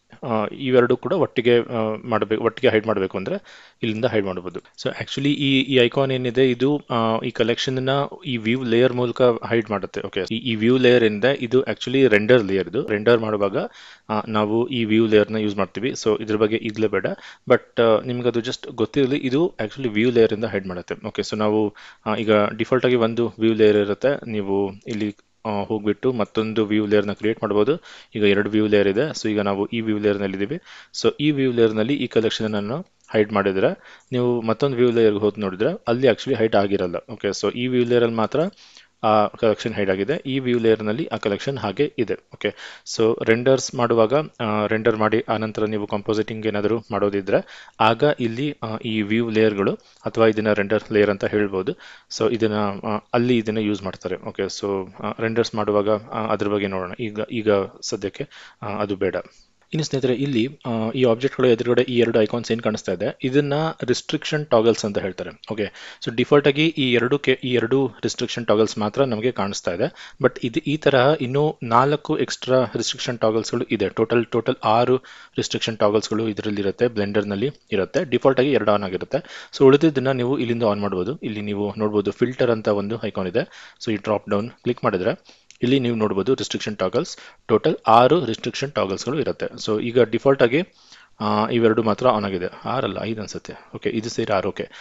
ಇವೆರಡು ಕೂಡ ಒಟ್ಟಿಗೆ ಮಾಡಬೇಕು ಒಟ್ಟಿಗೆ ಹೈಡ್ ಮಾಡಬೇಕು ಅಂದರೆ ಇಲ್ಲಿಂದ ಹೈಡ್ ಮಾಡ್ಬೋದು ಸೊ ಆ್ಯಕ್ಚುಲಿ ಈ ಈ ಐಕಾನ್ ಏನಿದೆ ಇದು ಈ ಕಲೆಕ್ಷನ್ನ ಈ ವ್ಯೂ ಲೇಯರ್ ಮೂಲಕ ಹೈಡ್ ಮಾಡುತ್ತೆ ಓಕೆ ಈ ವ್ಯೂ ಲೇಯರ್ ಇಂದ ಇದು ಆ್ಯಕ್ಚುಲಿ ರೆಂಡರ್ ಲೇಯರ್ ಇದು ರೆಂಡರ್ ಮಾಡುವಾಗ ನಾವು ಈ ವ್ಯೂ ಲೇಯರ್ನ ಯೂಸ್ ಮಾಡ್ತೀವಿ ಸೊ ಇದ್ರ ಬಗ್ಗೆ ಈಗಲೇ ಬೇಡ ಬಟ್ ನಿಮ್ಗೆ ಅದು ಜಸ್ಟ್ ಗೊತ್ತಿರಲಿ ಇದು ಆ್ಯಕ್ಚುಲಿ ವ್ಯೂ ಲೇಯರ್ ಇಂದ ಹೈಡ್ ಮಾಡುತ್ತೆ ಓಕೆ ಸೊ ನಾವು ಈಗ ಡಿಫಾಲ್ಟ್ ಆಗಿ ಒಂದು ವ್ಯೂ ಲೇಯರ್ ಇರುತ್ತೆ ನೀವು ಇಲ್ಲಿ ಹೋಗ್ಬಿಟ್ಟು ಮತ್ತೊಂದು ವ್ಯೂ ಲೇಯರ್ನ ಕ್ರಿಯೇಟ್ ಮಾಡ್ಬೋದು ಈಗ ಎರಡು ವ್ಯೂ ಲೇಯರ್ ಇದೆ ಸೊ ಈಗ ನಾವು ಈ ವ್ಯೂ ಲೇಯರ್ನಲ್ಲಿ ಇದ್ದೀವಿ ಸೊ ಈ ವ್ಯೂ ಲೇಯರ್ನಲ್ಲಿ ಈ ಕಲೆಕ್ಷನ್ ಅನ್ನು ಹೈಡ್ ಮಾಡಿದ್ರೆ ನೀವು ಮತ್ತೊಂದು ವ್ಯೂ ಲೇಯರ್ಗೆ ಹೋಗಿ ನೋಡಿದ್ರೆ ಅಲ್ಲಿ ಆಕ್ಚುಲಿ ಹೈಡ್ ಆಗಿರಲ್ಲ ಓಕೆ ಸೊ ಈ ವ್ಯೂ ಲೇಯರಲ್ಲಿ ಮಾತ್ರ ಆ ಕಲೆಕ್ಷನ್ ಹೈಡ್ ಆಗಿದೆ ಈ ವ್ಯೂ ಲೇಯರ್ನಲ್ಲಿ ಆ ಕಲೆಕ್ಷನ್ ಹಾಗೆ ಇದೆ ಓಕೆ ಸೊ ರೆಂಡರ್ಸ್ ಮಾಡುವಾಗ ರೆಂಡರ್ ಮಾಡಿ ಆನಂತರ ನೀವು ಕಂಪೋಸಿಟಿಂಗ್ ಏನಾದರೂ ಮಾಡೋದಿದ್ರೆ ಆಗ ಇಲ್ಲಿ ಈ ವ್ಯೂ ಲೇಯರ್ಗಳು ಅಥವಾ ಇದನ್ನ ರೆಂಡರ್ ಲೇಯರ್ ಅಂತ ಹೇಳ್ಬೋದು ಸೊ ಇದನ್ನ ಅಲ್ಲಿ ಇದನ್ನ ಯೂಸ್ ಮಾಡ್ತಾರೆ ಓಕೆ ಸೊ ರೆಂಡರ್ಸ್ ಮಾಡುವಾಗ ಅದ್ರ ಬಗ್ಗೆ ನೋಡೋಣ ಈಗ ಈಗ ಸದ್ಯಕ್ಕೆ ಅದು ಬೇಡ ಇನ್ನು ಸ್ನೇಹಿತರೆ ಇಲ್ಲಿ ಈ ಆಬ್ಜೆಕ್ಟ್ಗಳ ಎದುರುಗಡೆ ಈ ಎರಡು ಐಕಾನ್ಸ್ ಏನು ಕಾಣಿಸ್ತಾ ಇದೆ ಇದನ್ನ ರಿಸ್ಟ್ರಿಕ್ಷನ್ ಟಾಗಲ್ಸ್ ಅಂತ ಹೇಳ್ತಾರೆ ಓಕೆ ಸೊ ಡಿಫಾಲ್ಟ್ ಆಗಿ ಈ ಎರಡು ಕೆ ಈ ಎರಡು ರಿಸ್ಟ್ರಿಕ್ಷನ್ ಟಾಗಲ್ಸ್ ಮಾತ್ರ ನಮಗೆ ಕಾಣಿಸ್ತಾ ಇದೆ ಬಟ್ ಇದು ಈ ತರಹ ಇನ್ನೂ ನಾಲ್ಕು ಎಕ್ಸ್ಟ್ರಾ ರಿಸ್ಟ್ರಿಕ್ಷನ್ ಟಾಗಲ್ಸ್ಗಳು ಇದೆ ಟೋಟಲ್ ಟೋಟಲ್ ಆರು ರಿಸ್ಟ್ರಿಕ್ಷನ್ ಟಾಗಲ್ಸ್ಗಳು ಇದರಲ್ಲಿ ಇರುತ್ತೆ ಬ್ಲೆಂಡರ್ನಲ್ಲಿ ಇರುತ್ತೆ ಡಿಫಾಲ್ಟ್ ಆಗಿ ಎರಡು ಆನ್ ಆಗಿರುತ್ತೆ ಸೊ ಉಳಿದಿದ್ದನ್ನ ನೀವು ಇಲ್ಲಿಂದ ಆನ್ ಮಾಡ್ಬೋದು ಇಲ್ಲಿ ನೀವು ನೋಡ್ಬೋದು ಫಿಲ್ಟರ್ ಅಂತ ಒಂದು ಐಕಾನ್ ಇದೆ ಸೊ ಈ ಡ್ರಾಪ್ ಡೌನ್ ಕ್ಲಿಕ್ ಮಾಡಿದ್ರೆ ಇಲ್ಲಿ ನೀವು ನೋಡ್ಬೋದು ರಿಸ್ಟ್ರಿಕ್ಷನ್ ಟಾಗಲ್ಸ್ ಟೋಟಲ್ ಆರು ರಿಸ್ಟ್ರಿಕ್ಷನ್ ಟಾಗಲ್ಸ್ಗಳು ಇರುತ್ತೆ ಸೊ ಈಗ ಡಿಫಾಲ್ಟ್ ಆಗಿ ಇವೆರಡು ಮಾತ್ರ ಆನ್ ಆಗಿದೆ ಆರಲ್ಲ ಐದು ಅನ್ಸುತ್ತೆ ಓಕೆ ಇದು ಸೇರಿ ಆರು ಓಕೆ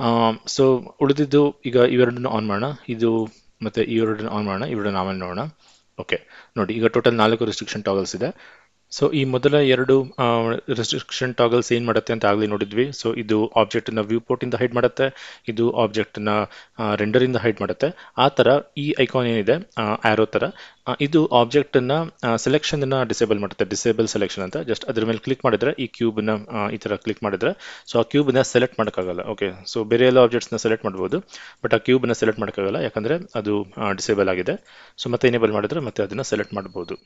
ಸೊ ಉಳಿದಿದ್ದು ಈಗ ಇವೆರಡನ್ನು ಆನ್ ಮಾಡೋಣ ಇದು ಮತ್ತೆ ಇವೆರಡನ್ನು ಆನ್ ಮಾಡೋಣ ಇವೆರಡನ್ನು ಆಮೇಲೆ ನೋಡೋಣ ಓಕೆ ನೋಡಿ ಈಗ ಟೋಟಲ್ ನಾಲ್ಕು ರಿಸ್ಟ್ರಿಕ್ಷನ್ ಟಾಗಲ್ಸ್ ಇದೆ ಸೊ ಈ ಮೊದಲ ಎರಡು ರೆಸ್ಟ್ರಿಕ್ಷನ್ ಟಾಗಲ್ಸ್ ಏನು ಮಾಡುತ್ತೆ ಅಂತ ಆಗಲಿ ನೋಡಿದ್ವಿ ಸೊ ಇದು ಆಬ್ಜೆಕ್ಟನ್ನ ವ್ಯೂ ಪೋರ್ಟಿಂದ ಹೈಡ್ ಮಾಡುತ್ತೆ ಇದು ಆಬ್ಜೆಕ್ಟನ್ನ ರೆಂಡರಿಂದ ಹೈಡ್ ಮಾಡುತ್ತೆ ಆ ಥರ ಈ ಐಕಾನ್ ಏನಿದೆ ಆ್ಯರೋ ಥರ ಇದು ಆಬ್ಜೆಕ್ಟನ್ನ ಸೆಲೆಕ್ಷನ್ನ ಡಿಸೇಬಲ್ ಮಾಡುತ್ತೆ ಡಿಸೇಬಲ್ ಸೆಲೆಕ್ಷನ್ ಅಂತ ಜಸ್ಟ್ ಅದ್ರ ಮೇಲೆ ಕ್ಲಿಕ್ ಮಾಡಿದ್ರೆ ಈ ಕ್ಯೂಬ್ನ ಈ ಥರ ಕ್ಲಿಕ್ ಮಾಡಿದ್ರೆ ಸೊ ಆ ಕ್ಯೂಬ್ನ ಸೆಲೆಕ್ಟ್ ಮಾಡೋಕ್ಕಾಗಲ್ಲ ಓಕೆ ಸೊ ಬೇರೆ ಎಲ್ಲ ಆಬ್ಜೆಕ್ಟ್ಸ್ನ ಸೆಲೆಕ್ಟ್ ಮಾಡ್ಬೋದು ಬಟ್ ಆ ಕ್ಯೂಬ್ನ ಸೆಲೆಕ್ಟ್ ಮಾಡೋಕ್ಕಾಗಲ್ಲ ಯಾಕಂದರೆ ಅದು ಡಿಸೇಬಲ್ ಆಗಿದೆ ಸೊ ಮತ್ತೆ ಎನೇಬಲ್ ಮಾಡಿದ್ರೆ ಮತ್ತೆ ಅದನ್ನು ಸೆಲೆಕ್ಟ್ ಮಾಡ್ಬೋದು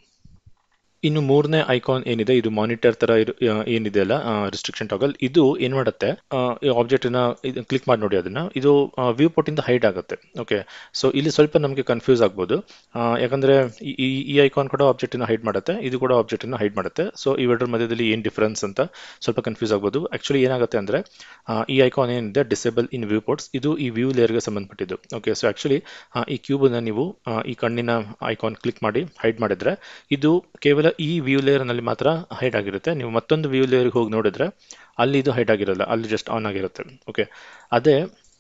ಇನ್ನು ಮೂರನೇ ಐಕಾನ್ ಏನಿದೆ ಇದು ಮಾನಿಟರ್ ತರ ಏನಿದೆ ಅಲ್ಲ ರಿಸ್ಟ್ರಿಕ್ಷನ್ ಟಾಗಲ್ ಇದು ಏನ್ ಮಾಡುತ್ತೆ ಈ ಆಬ್ಜೆಕ್ಟ್ ನ ಕ್ಲಿಕ್ ಮಾಡಿ ನೋಡಿ ಅದನ್ನ ಇದು ವ್ಯೂ ಪೋರ್ಟ್ ಇಂದ ಹೈಡ್ ಆಗುತ್ತೆ ಓಕೆ ಸೊ ಇಲ್ಲಿ ಸ್ವಲ್ಪ ನಮಗೆ ಕನ್ಫ್ಯೂಸ್ ಆಗ್ಬೋದು ಯಾಕಂದ್ರೆ ಈ ಈ ಐಕಾನ್ ಕೂಡ ಆಬ್ಜೆಕ್ಟ್ ನ ಹೈಡ್ ಮಾಡುತ್ತೆ ಇದು ಕೂಡ ಆಬ್ಜೆಕ್ಟ್ ನ ಹೈಡ್ ಮಾಡುತ್ತೆ ಸೊ ಇವೆರಡರ ಮಧ್ಯದಲ್ಲಿ ಏನ್ ಡಿಫರೆನ್ಸ್ ಅಂತ ಸ್ವಲ್ಪ ಕನ್ಫ್ಯೂಸ್ ಆಗ್ಬೋದು ಆಕ್ಚುಲಿ ಏನಾಗುತ್ತೆ ಅಂದ್ರೆ ಈ ಐಕಾನ್ ಏನಿದೆ ಡಿಸೇಬಲ್ ಇನ್ ವ್ಯೂ ಪೋರ್ಟ್ಸ್ ಇದು ಈ ವ್ಯೂ ಲೇಯರ್ಗೆ ಸಂಬಂಧಪಟ್ಟಿದ್ದು ಓಕೆ ಸೊ ಆಕ್ಚುಲಿ ಈ ಕ್ಯೂಬ್ ನೀವು ಈ ಕಣ್ಣಿನ ಐಕಾನ್ ಕ್ಲಿಕ್ ಮಾಡಿ ಹೈಡ್ ಮಾಡಿದ್ರೆ ಇದು ಕೇವಲ ಈ ವ್ಯೂ ಲೇಯರ್ ನಲ್ಲಿ ಮಾತ್ರ ಹೈಡ್ ಆಗಿರುತ್ತೆ ನೀವು ಮತ್ತೊಂದು ವ್ಯೂ ಲೇಯರ್ಗೆ ಹೋಗಿ ನೋಡಿದ್ರೆ ಅಲ್ಲಿ ಇದು ಹೈಡ್ ಆಗಿರಲ್ಲ ಅಲ್ಲಿ ಜಸ್ಟ್ ಆನ್ ಆಗಿರುತ್ತೆ ಓಕೆ ಅದೇ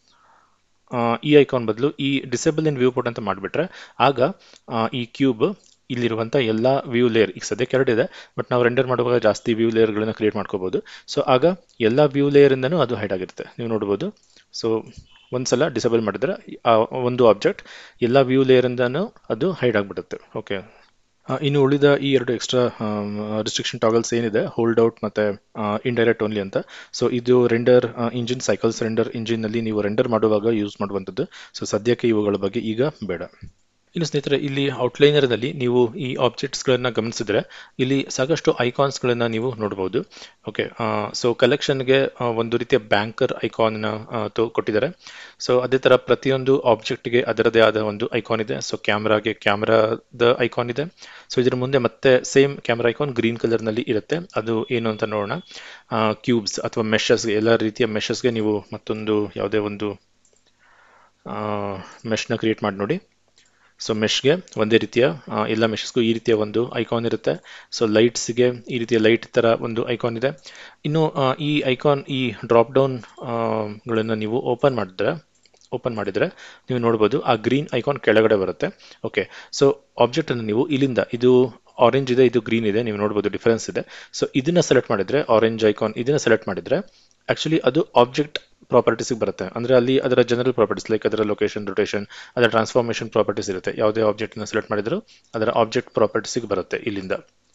ಈ ಐಕಾನ್ ಬದಲು ಈ ಡಿಸೇಬಲ್ ಇನ್ ವ್ಯೂ ಪೋರ್ಟ್ ಅಂತ ಮಾಡಿಬಿಟ್ರೆ ಆಗ ಈ ಕ್ಯೂಬ್ ಇಲ್ಲಿರುವಂಥ ಎಲ್ಲ ವ್ಯೂ ಲೇಯರ್ ಈಗ ಸದ್ಯಕ್ಕೆ ಎರಡಿದೆ ಬಟ್ ನಾವು ರೆಂಡರ್ ಮಾಡುವಾಗ ಜಾಸ್ತಿ ವ್ಯೂ ಲೇಯರ್ಗಳನ್ನ ಕ್ರಿಯೇಟ್ ಮಾಡ್ಕೋಬಹುದು ಸೊ ಆಗ ಎಲ್ಲ ವ್ಯೂ ಲೇಯರಿಂದನೂ ಅದು ಹೈಡ್ ಆಗಿರುತ್ತೆ ನೀವು ನೋಡ್ಬೋದು ಸೊ ಒಂದ್ಸಲ ಡಿಸೇಬಲ್ ಮಾಡಿದ್ರೆ ಆ ಒಂದು ಆಬ್ಜೆಕ್ಟ್ ಎಲ್ಲ ವ್ಯೂ ಲೇಯರಿಂದನೂ ಅದು ಹೈಡ್ ಆಗಿಬಿಡುತ್ತೆ ಓಕೆ ಇನ್ನು ಉಳಿದ ಈ ಎರಡು ಎಕ್ಸ್ಟ್ರಾ ರಿಸ್ಟ್ರಿಕ್ಷನ್ ಟಾಗಲ್ಸ್ ಏನಿದೆ ಹೋಲ್ಡ್ ಔಟ್ ಮತ್ತೆ ಇಂಡೈರೆಕ್ಟ್ ಓನ್ಲಿ ಅಂತ ಸೊ ಇದು ರೆಂಡರ್ ಇಂಜಿನ್ ಸೈಕಲ್ಸ್ ರೆಂಡರ್ ಇಂಜಿನ್ನಲ್ಲಿ ನೀವು ರೆಂಡರ್ ಮಾಡುವಾಗ ಯೂಸ್ ಮಾಡುವಂಥದ್ದು ಸೊ ಸದ್ಯಕ್ಕೆ ಇವುಗಳ ಬಗ್ಗೆ ಈಗ ಬೇಡ ಇನ್ನು ಸ್ನೇಹಿತರೆ ಇಲ್ಲಿ ಔಟ್ಲೈನರ್ನಲ್ಲಿ ನೀವು ಈ ಆಬ್ಜೆಕ್ಟ್ಸ್ಗಳನ್ನು ಗಮನಿಸಿದ್ರೆ ಇಲ್ಲಿ ಸಾಕಷ್ಟು ಐಕಾನ್ಸ್ಗಳನ್ನು ನೀವು ನೋಡ್ಬೋದು ಓಕೆ ಸೊ ಕಲೆಕ್ಷನ್ಗೆ ಒಂದು ರೀತಿಯ ಬ್ಯಾಂಕರ್ ಐಕಾನ್ನ ಕೊಟ್ಟಿದ್ದಾರೆ ಸೊ ಅದೇ ಥರ ಪ್ರತಿಯೊಂದು ಆಬ್ಜೆಕ್ಟ್ಗೆ ಅದರದೇ ಆದ ಒಂದು ಐಕಾನ್ ಇದೆ ಸೊ ಕ್ಯಾಮ್ರಾಗೆ ಕ್ಯಾಮ್ರಾದ ಐಕಾನ್ ಇದೆ ಸೊ ಇದರ ಮುಂದೆ ಮತ್ತೆ ಸೇಮ್ ಕ್ಯಾಮ್ರಾ ಐಕಾನ್ ಗ್ರೀನ್ ಕಲರ್ನಲ್ಲಿ ಇರುತ್ತೆ ಅದು ಏನು ಅಂತ ನೋಡೋಣ ಕ್ಯೂಬ್ಸ್ ಅಥವಾ ಮೆಷಸ್ಗೆ ಎಲ್ಲ ರೀತಿಯ ಮೆಷಸ್ಗೆ ನೀವು ಮತ್ತೊಂದು ಯಾವುದೇ ಒಂದು ಮೆಷ್ನ ಕ್ರಿಯೇಟ್ ಮಾಡಿ ನೋಡಿ ಸೊ ಮೆಶ್ಗೆ ಒಂದೇ ರೀತಿಯ ಎಲ್ಲ ಮೆಷಸ್ಗೂ ಈ ರೀತಿಯ ಒಂದು ಐಕಾನ್ ಇರುತ್ತೆ ಸೊ ಲೈಟ್ಸ್ಗೆ ಈ ರೀತಿಯ ಲೈಟ್ ಥರ ಒಂದು ಐಕಾನ್ ಇದೆ ಇನ್ನು ಈ ಐಕಾನ್ ಈ ಡ್ರಾಪ್ ಡೌನ್ ಗಳನ್ನು ನೀವು ಓಪನ್ ಮಾಡಿದ್ರೆ ಓಪನ್ ಮಾಡಿದರೆ ನೀವು ನೋಡ್ಬೋದು ಆ ಗ್ರೀನ್ ಐಕಾನ್ ಕೆಳಗಡೆ ಬರುತ್ತೆ ಓಕೆ ಸೊ ಆಬ್ಜೆಕ್ಟನ್ನು ನೀವು ಇಲ್ಲಿಂದ ಇದು ಆರೆಂಜ್ ಇದೆ ಇದು ಗ್ರೀನ್ ಇದೆ ನೀವು ನೋಡ್ಬೋದು ಡಿಫರೆನ್ಸ್ ಇದೆ ಸೊ ಇದನ್ನ ಸೆಲೆಕ್ಟ್ ಮಾಡಿದ್ರೆ ಆರೆಂಜ್ ಐಕಾನ್ ಇದನ್ನ ಸೆಲೆಕ್ಟ್ ಮಾಡಿದ್ರೆ ಆಕ್ಚುಲಿ ಅದು ಆಬ್ಜೆಕ್ಟ್ ಪ್ರಾಪರ್ಟೀಸ್ಗೆ ಬರುತ್ತೆ ಅಂದರೆ ಅಲ್ಲಿ ಅದರ ಜನರಲ್ ಪ್ರಾಪರ್ಟೀಸ್ ಲೈಕ್ ಅದರ ಲೊಕೇಶನ್ ರೊಟೇಷನ್ ಅದರ ಟ್ರಾನ್ಸ್ಫಾರ್ಮೇಷನ್ ಪ್ರಾಪರ್ಟೀಸ್ ಇರುತ್ತೆ ಯಾವುದೇ ಆಬ್ಜೆಕ್ಟ್ನ ಸೆಲೆಕ್ಟ್ ಮಾಡಿದ್ರು ಅದರ ಆಬ್ಜೆಕ್ಟ್ ಪ್ರಾಪರ್ಟೀಸಿಗೆ ಬರುತ್ತೆ ಇಲ್ಲಿಂದ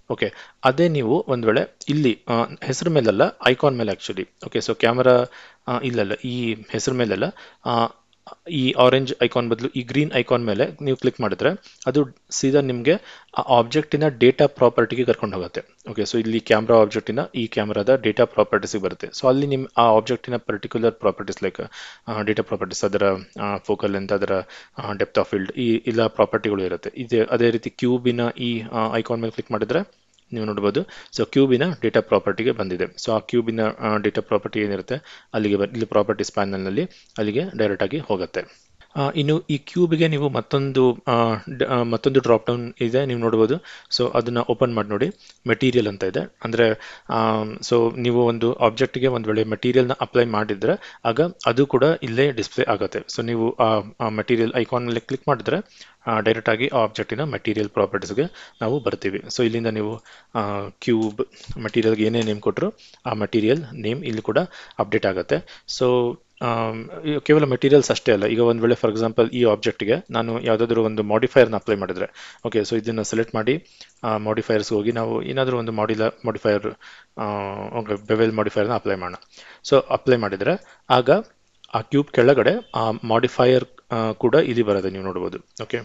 ಓಕೆ ಅದೇ ನೀವು ಒಂದು ವೇಳೆ ಇಲ್ಲಿ ಹೆಸರು ಮೇಲಲ್ಲ ಐಕಾನ್ ಮೇಲೆ ಆ್ಯಕ್ಚುಲಿ ಓಕೆ ಸೊ ಕ್ಯಾಮರಾ ಇಲ್ಲಲ್ಲ ಈ ಹೆಸರು ಮೇಲೆಲ್ಲ ಈ ಆರೆಂಜ್ ಐಕಾನ್ ಬದಲು ಈ ಗ್ರೀನ್ ಐಕಾನ್ ಮೇಲೆ ನೀವು ಕ್ಲಿಕ್ ಮಾಡಿದ್ರೆ ಅದು ಸೀದಾ ನಿಮಗೆ ಆ ಆಬ್ಜೆಕ್ಟಿನ ಡೇಟಾ ಪ್ರಾಪರ್ಟಿಗೆ ಕರ್ಕೊಂಡು ಹೋಗುತ್ತೆ ಓಕೆ ಸೊ ಇಲ್ಲಿ ಕ್ಯಾಮ್ರಾ ಆಬ್ಜೆಕ್ಟಿನ ಈ ಕ್ಯಾಮ್ರಾದ ಡೇಟಾ ಪ್ರಾಪರ್ಟೀಸಿಗೆ ಬರುತ್ತೆ ಸೊ ಅಲ್ಲಿ ನಿಮ್ಮ ಆ ಆಬ್ಜೆಕ್ಟಿನ particular properties like data properties ಅದರ ಫೋಕಲ್ ಅಂತ ಅದರ ಡೆಪ್ತ್ ಆಫ್ ಫೀಲ್ಡ್ ಈ ಎಲ್ಲ ಪ್ರಾಪರ್ಟಿಗಳು ಇರುತ್ತೆ ಇದೆ ಅದೇ ರೀತಿ ಕ್ಯೂಬಿನ ಈ ಐಕಾನ್ ಮೇಲೆ ಕ್ಲಿಕ್ ಮಾಡಿದ್ರೆ ನೀವು ನೋಡ್ಬೋದು ಸೊ ಕ್ಯೂಬಿನ ಡೇಟಾ ಪ್ರಾಪರ್ಟಿಗೆ ಬಂದಿದೆ ಸೊ ಆ ಕ್ಯೂಬಿನ ಡೇಟಾ ಪ್ರಾಪರ್ಟಿ ಏನಿರುತ್ತೆ ಅಲ್ಲಿಗೆ ಇಲ್ಲಿ ಪ್ರಾಪರ್ಟೀಸ್ ಪ್ಯಾನಲ್ನಲ್ಲಿ ಅಲ್ಲಿಗೆ ಡೈರೆಕ್ಟಾಗಿ ಹೋಗುತ್ತೆ ಇನ್ನು ಈ ಕ್ಯೂಬ್ಗೆ ನೀವು ಮತ್ತೊಂದು ಮತ್ತೊಂದು ಡ್ರಾಪ್ ಡೌನ್ ಇದೆ ನೀವು ನೋಡ್ಬೋದು ಸೊ ಅದನ್ನು ಓಪನ್ ಮಾಡಿ ನೋಡಿ ಮೆಟೀರಿಯಲ್ ಅಂತ ಇದೆ ಅಂದರೆ ಸೊ ನೀವು ಒಂದು ಆಬ್ಜೆಕ್ಟ್ಗೆ ಒಂದು ವೇಳೆ ಮೆಟೀರಿಯಲ್ನ ಅಪ್ಲೈ ಮಾಡಿದರೆ ಆಗ ಅದು ಕೂಡ ಇಲ್ಲೇ ಡಿಸ್ಪ್ಲೇ ಆಗುತ್ತೆ ಸೊ ನೀವು ಆ ಮೆಟೀರಿಯಲ್ ಐಕಾನ್ ಮೇಲೆ ಕ್ಲಿಕ್ ಮಾಡಿದ್ರೆ ಡೈರೆಕ್ಟ್ ಆಗಿ ಆ ಆಬ್ಜೆಕ್ಟಿನ ಮೆಟೀರಿಯಲ್ ಪ್ರಾಪರ್ಟೀಸ್ಗೆ ನಾವು ಬರ್ತೀವಿ ಸೊ ಇಲ್ಲಿಂದ ನೀವು ಕ್ಯೂಬ್ ಮೆಟೀರಿಯಲ್ಗೆ ಏನೇ ನೇಮ್ ಕೊಟ್ಟರು ಆ ಮೆಟೀರಿಯಲ್ ನೇಮ್ ಇಲ್ಲಿ ಕೂಡ ಅಪ್ಡೇಟ್ ಆಗುತ್ತೆ ಸೊ ಕೇವಲ ಮೆಟೀರಿಯಲ್ಸ್ ಅಷ್ಟೇ ಅಲ್ಲ ಈಗ ಒಂದು ವೇಳೆ ಫಾರ್ ಎಕ್ಸಾಂಪಲ್ ಈ ಆಬ್ಜೆಕ್ಟ್ಗೆ ನಾನು ಯಾವುದಾದ್ರೂ ಒಂದು ಮಾಡಿಫೈರ್ನ ಅಪ್ಲೈ ಮಾಡಿದ್ರೆ ಓಕೆ ಸೊ ಇದನ್ನು ಸೆಲೆಕ್ಟ್ ಮಾಡಿ ಮಾಡಿಫೈರ್ಸ್ ಹೋಗಿ ನಾವು ಏನಾದರೂ ಒಂದು ಮಾಡಿಲ ಮಾಡಿಫೈರ್ ಓಕೆ ಬೆವೆಲ್ ಮಾಡಿಫೈರ್ನ ಅಪ್ಲೈ ಮಾಡೋಣ ಸೊ ಅಪ್ಲೈ ಮಾಡಿದರೆ ಆಗ ಆ ಕ್ಯೂಬ್ ಕೆಳಗಡೆ ಆ ಮಾಡಿಫೈಯರ್ ಕೂಡ ಇಲ್ಲಿ ಬರುತ್ತೆ ನೀವು ನೋಡ್ಬೋದು ಓಕೆ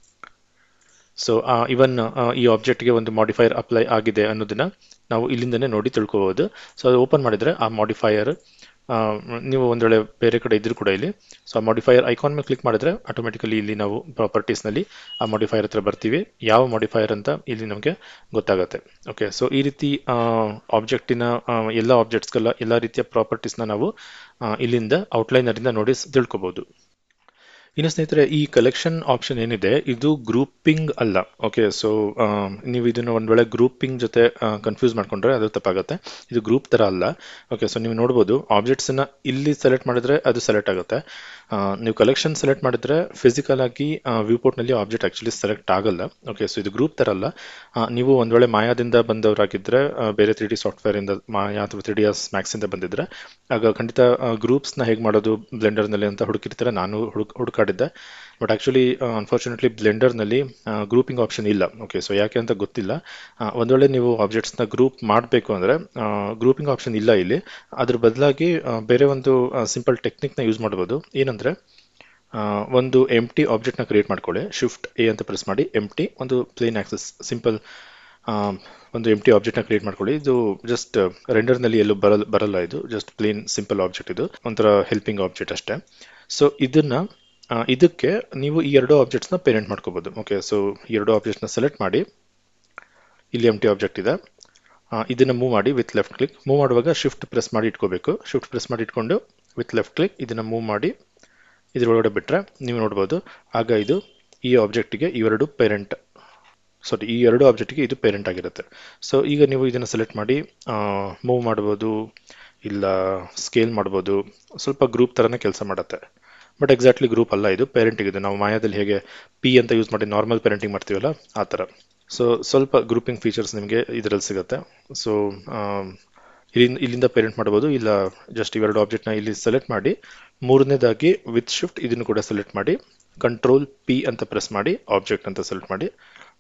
ಸೊ ಇವನ್ ಈ ಆಬ್ಜೆಕ್ಟ್ಗೆ ಒಂದು ಮಾಡಿಫೈಯರ್ ಅಪ್ಲೈ ಆಗಿದೆ ಅನ್ನೋದನ್ನ ನಾವು ಇಲ್ಲಿಂದನೇ ನೋಡಿ ತಿಳ್ಕೊಬೋದು ಸೊ ಅದು ಓಪನ್ ಮಾಡಿದರೆ ಆ ಮಾಡಿಫೈಯರ್ ನೀವು ಒಂದು ವೇಳೆ ಬೇರೆ ಕಡೆ ಇದ್ರೂ ಕೂಡ ಇಲ್ಲಿ ಸೊ ಆ ಮಾಡಿಫೈಯರ್ ಐಕಾನ್ ಮೇಲೆ ಕ್ಲಿಕ್ ಮಾಡಿದ್ರೆ ಆಟೋಮೆಟಿಕಲಿ ಇಲ್ಲಿ ನಾವು ಪ್ರಾಪರ್ಟೀಸ್ನಲ್ಲಿ ಆ ಮಾಡಿಫೈಯರ್ ಹತ್ರ ಬರ್ತೀವಿ ಯಾವ ಮಾಡಿಫೈಯರ್ ಅಂತ ಇಲ್ಲಿ ನಮಗೆ ಗೊತ್ತಾಗುತ್ತೆ ಓಕೆ ಸೊ ಈ ರೀತಿ ಆಬ್ಜೆಕ್ಟಿನ ಎಲ್ಲ ಆಬ್ಜೆಕ್ಟ್ಸ್ಗೆಲ್ಲ ಎಲ್ಲ ರೀತಿಯ ಪ್ರಾಪರ್ಟೀಸ್ನ ನಾವು ಇಲ್ಲಿಂದ ಔಟ್ಲೈನರಿಂದ ನೋಡಿ ತಿಳ್ಕೊಬೋದು ಇನ್ನು ಸ್ನೇಹಿತರೆ ಈ ಕಲೆಕ್ಷನ್ ಆಪ್ಷನ್ ಏನಿದೆ ಇದು ಗ್ರೂಪಿಂಗ್ ಅಲ್ಲ ಓಕೆ ಸೊ ನೀವು ಇದನ್ನು ಒಂದು ವೇಳೆ ಗ್ರೂಪಿಂಗ್ ಜೊತೆ ಕನ್ಫ್ಯೂಸ್ ಮಾಡ್ಕೊಂಡ್ರೆ ಅದು ತಪ್ಪಾಗುತ್ತೆ ಇದು ಗ್ರೂಪ್ ಥರ ಅಲ್ಲ ಓಕೆ ಸೊ ನೀವು ನೋಡ್ಬೋದು ಆಬ್ಜೆಕ್ಟ್ಸನ್ನು ಇಲ್ಲಿ ಸೆಲೆಕ್ಟ್ ಮಾಡಿದ್ರೆ ಅದು ಸೆಲೆಕ್ಟ್ ಆಗುತ್ತೆ ನೀವು ಕಲೆಕ್ಷನ್ ಸೆಲೆಕ್ಟ್ ಮಾಡಿದ್ರೆ ಫಿಸಿಕಲ್ ಆಗಿ ವ್ಯೂ ಪೋರ್ಟ್ನಲ್ಲಿ ಆಬ್ಜೆಕ್ಟ್ ಆ್ಯಕ್ಚುಲಿ ಸೆಲೆಕ್ಟ್ ಆಗಲ್ಲ ಓಕೆ ಸೊ ಇದು ಗ್ರೂಪ್ ಥರ ಅಲ್ಲ ನೀವು ಒಂದು ವೇಳೆ ಮಾಯಾದಿಂದ ಬಂದವರಾಗಿದ್ದರೆ ಬೇರೆ ತ್ರೀ ಡಿ ಸಾಫ್ಟ್ವೇರಿಂದ ಮಾಯಾ ಅಥವಾ ತ್ರೀ ಡಿ ಎಸ್ ಮ್ಯಾಕ್ಸಿಂದ ಬಂದಿದ್ರೆ ಆಗ ಖಂಡಿತ ಗ್ರೂಪ್ಸ್ನ ಹೇಗೆ ಮಾಡೋದು ಬ್ಲೆಂಡರ್ನಲ್ಲಿ ಅಂತ ಹುಡುಕಿರ್ತಾರೆ ನಾನು ಹುಡುಕ್ ಹುಡುಕಾಡಿದ್ದೆ ಬಟ್ ಆ್ಯಕ್ಚುಲಿ ಅನ್ಫಾರ್ಚುನೇಟ್ಲಿ ಬ್ಲೆಂಡರ್ನಲ್ಲಿ ಗ್ರೂಪಿಂಗ್ ಆಪ್ಷನ್ ಇಲ್ಲ ಓಕೆ ಸೊ ಯಾಕೆ ಅಂತ ಗೊತ್ತಿಲ್ಲ ಒಂದು ವೇಳೆ ನೀವು ಆಬ್ಜೆಕ್ಟ್ಸ್ನ ಗ್ರೂಪ್ ಮಾಡಬೇಕು ಅಂದರೆ ಗ್ರೂಪಿಂಗ್ ಆಪ್ಷನ್ ಇಲ್ಲ ಇಲ್ಲಿ ಅದ್ರ ಬದಲಾಗಿ ಬೇರೆ ಒಂದು ಸಿಂಪಲ್ ಟೆಕ್ನಿಕ್ನ ಯೂಸ್ ಮಾಡ್ಬೋದು ಏನಂದರೆ ಒಂದು ಎಮ್ ಟಿ ಆಬ್ಜೆಕ್ಟ್ನ ಕ್ರಿಯೇಟ್ ಮಾಡ್ಕೊಳ್ಳಿ ಶಿಫ್ಟ್ ಎ ಅಂತ ಪ್ರೆಸ್ ಮಾಡಿ ಎಮ್ ಟಿ ಒಂದು ಪ್ಲೇನ್ ಆಕ್ಸಸ್ ಸಿಂಪಲ್ ಒಂದು ಎಮ್ ಟಿ ಆಬ್ಜೆಕ್ಟ್ನ ಕ್ರಿಯೇಟ್ ಮಾಡ್ಕೊಳ್ಳಿ ಇದು ಜಸ್ಟ್ ರೆಂಡರ್ನಲ್ಲಿ ಎಲ್ಲೂ ಬರಲ್ಲ ಬರಲ್ಲ ಇದು ಜಸ್ಟ್ ಪ್ಲೇನ್ ಸಿಂಪಲ್ ಆಬ್ಜೆಕ್ಟ್ ಇದು ಒಂಥರ ಹೆಲ್ಪಿಂಗ್ ಆಬ್ಜೆಕ್ಟ್ ಅಷ್ಟೇ ಸೊ ಇದನ್ನ ಇದಕ್ಕೆ ನೀವು ಈ ಎರಡು ಆಬ್ಜೆಕ್ಟ್ಸ್ನ ಪೇರೆಂಟ್ ಮಾಡ್ಕೋಬೋದು ಓಕೆ ಸೊ ಈ ಎರಡು ಆಬ್ಜೆಕ್ಟ್ಸ್ನ ಸೆಲೆಕ್ಟ್ ಮಾಡಿ ಇಲ್ಲಿ ಎಮ್ ಟಿ ಆಬ್ಜೆಕ್ಟ್ ಇದೆ ಇದನ್ನು ಮೂವ್ ಮಾಡಿ ವಿತ್ ಲೆಫ್ಟ್ ಕ್ಲಿಕ್ ಮೂವ್ ಮಾಡುವಾಗ ಶಿಫ್ಟ್ ಪ್ರೆಸ್ ಮಾಡಿ ಇಟ್ಕೋಬೇಕು ಶಿಫ್ಟ್ ಪ್ರೆಸ್ ಮಾಡಿ ಇಟ್ಕೊಂಡು ವಿತ್ ಲೆಫ್ಟ್ ಕ್ಲಿಕ್ ಇದನ್ನು ಮೂವ್ ಮಾಡಿ ಇದರೊಳಗಡೆ ಬಿಟ್ಟರೆ ನೀವು ನೋಡ್ಬೋದು ಆಗ ಇದು ಈ ಆಬ್ಜೆಕ್ಟಿಗೆ ಇವೆರಡು ಪೇರೆಂಟ್ ಸಾರಿ ಈ ಎರಡು ಆಬ್ಜೆಕ್ಟಿಗೆ ಇದು ಪೇರೆಂಟ್ ಆಗಿರುತ್ತೆ ಸೊ ಈಗ ನೀವು ಇದನ್ನು ಸೆಲೆಕ್ಟ್ ಮಾಡಿ ಮೂವ್ ಮಾಡ್ಬೋದು ಇಲ್ಲ ಸ್ಕೇಲ್ ಮಾಡ್ಬೋದು ಸ್ವಲ್ಪ ಗ್ರೂಪ್ ಥರನೇ ಕೆಲಸ ಮಾಡುತ್ತೆ ಬಟ್ ಎಕ್ಸಾಕ್ಟ್ಲಿ ಗ್ರೂಪ್ ಅಲ್ಲ ಇದು ಪೇರೆಂಟಿಂಗ್ ಇದು ನಾವು ಮಾಯಾದಲ್ಲಿ ಹೇಗೆ ಪಿ ಅಂತ ಯೂಸ್ ಮಾಡಿ ನಾರ್ಮಲ್ ಪೇರೆಂಟಿಂಗ್ ಮಾಡ್ತೀವಲ್ಲ ಆ ಥರ ಸೊ ಸ್ವಲ್ಪ ಗ್ರೂಪಿಂಗ್ ಫೀಚರ್ಸ್ ನಿಮಗೆ ಇದರಲ್ಲಿ ಸಿಗುತ್ತೆ ಸೊ ಇಲ್ಲಿಂದ ಇಲ್ಲಿಂದ ಪೇರೆಂಟ್ ಮಾಡ್ಬೋದು ಇಲ್ಲ ಜಸ್ಟ್ ಇವೆರಡು ಆಬ್ಜೆಕ್ಟ್ನ ಇಲ್ಲಿ ಸೆಲೆಕ್ಟ್ ಮಾಡಿ ಮೂರನೇದಾಗಿ ವಿತ್ ಶಿಫ್ಟ್ ಇದನ್ನು ಕೂಡ ಸೆಲೆಕ್ಟ್ ಮಾಡಿ ಕಂಟ್ರೋಲ್ ಪಿ ಅಂತ ಪ್ರೆಸ್ ಮಾಡಿ ಆಬ್ಜೆಕ್ಟ್ ಅಂತ ಸೆಲೆಕ್ಟ್ ಮಾಡಿ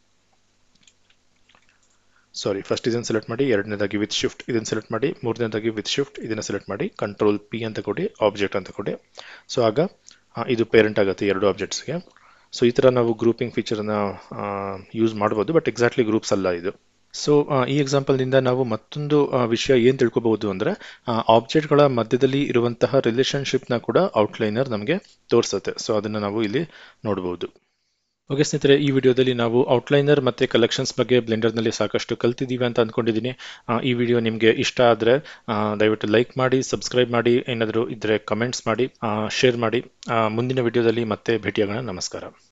ಸಾರಿ ಫಸ್ಟ್ ಇದನ್ನು ಸೆಲೆಕ್ಟ್ ಮಾಡಿ ಎರಡನೇದಾಗಿ ವಿತ್ ಶಿಫ್ಟ್ ಇದನ್ನು ಸೆಲೆಕ್ಟ್ ಮಾಡಿ ಮೂರನೇದಾಗಿ ವಿತ್ ಶಿಫ್ಟ್ ಇದನ್ನು ಸೆಲೆಕ್ಟ್ ಮಾಡಿ ಕಂಟ್ರೋಲ್ ಪಿ ಅಂತ ಕೊಡಿ ಆಬ್ಜೆಕ್ಟ್ ಅಂತ ಕೊಡಿ ಸೊ ಆಗ ಇದು ಪೇರೆಂಟ್ ಆಗುತ್ತೆ ಎರಡು ಆಬ್ಜೆಕ್ಟ್ಸ್ಗೆ ಸೊ ಈ ಥರ ನಾವು ಗ್ರೂಪಿಂಗ್ ಫೀಚರ್ನ ಯೂಸ್ ಮಾಡ್ಬೋದು ಬಟ್ ಎಕ್ಸಾಕ್ಟ್ಲಿ ಗ್ರೂಪ್ಸ್ ಅಲ್ಲ ಇದು ಸೊ ಈ ಎಕ್ಸಾಂಪಲ್ನಿಂದ ನಾವು ಮತ್ತೊಂದು ವಿಷಯ ಏನು ತಿಳ್ಕೊಬಹುದು ಅಂದರೆ ಆಬ್ಜೆಕ್ಟ್ಗಳ ಮಧ್ಯದಲ್ಲಿ ಇರುವಂತಹ ರಿಲೇಷನ್ಶಿಪ್ನ ಕೂಡ ಔಟ್ಲೈನರ್ ನಮಗೆ ತೋರಿಸುತ್ತೆ ಸೊ ಅದನ್ನು ನಾವು ಇಲ್ಲಿ ನೋಡ್ಬೋದು ಓಕೆ ಸ್ನೇಹಿತರೆ ಈ ವಿಡಿಯೋದಲ್ಲಿ ನಾವು ಔಟ್ಲೈನರ್ ಮತ್ತು ಕಲೆಕ್ಷನ್ಸ್ ಬಗ್ಗೆ ಬ್ಲೆಂಡರ್ನಲ್ಲಿ ಸಾಕಷ್ಟು ಕಲ್ತಿದ್ದೀವಿ ಅಂತ ಅಂದ್ಕೊಂಡಿದ್ದೀನಿ ಈ ವಿಡಿಯೋ ನಿಮಗೆ ಇಷ್ಟ ಆದರೆ ದಯವಿಟ್ಟು ಲೈಕ್ ಮಾಡಿ ಸಬ್ಸ್ಕ್ರೈಬ್ ಮಾಡಿ ಏನಾದರೂ ಇದ್ದರೆ ಕಮೆಂಟ್ಸ್ ಮಾಡಿ ಶೇರ್ ಮಾಡಿ ಮುಂದಿನ ವಿಡಿಯೋದಲ್ಲಿ ಮತ್ತೆ ಭೇಟಿಯಾಗೋಣ ನಮಸ್ಕಾರ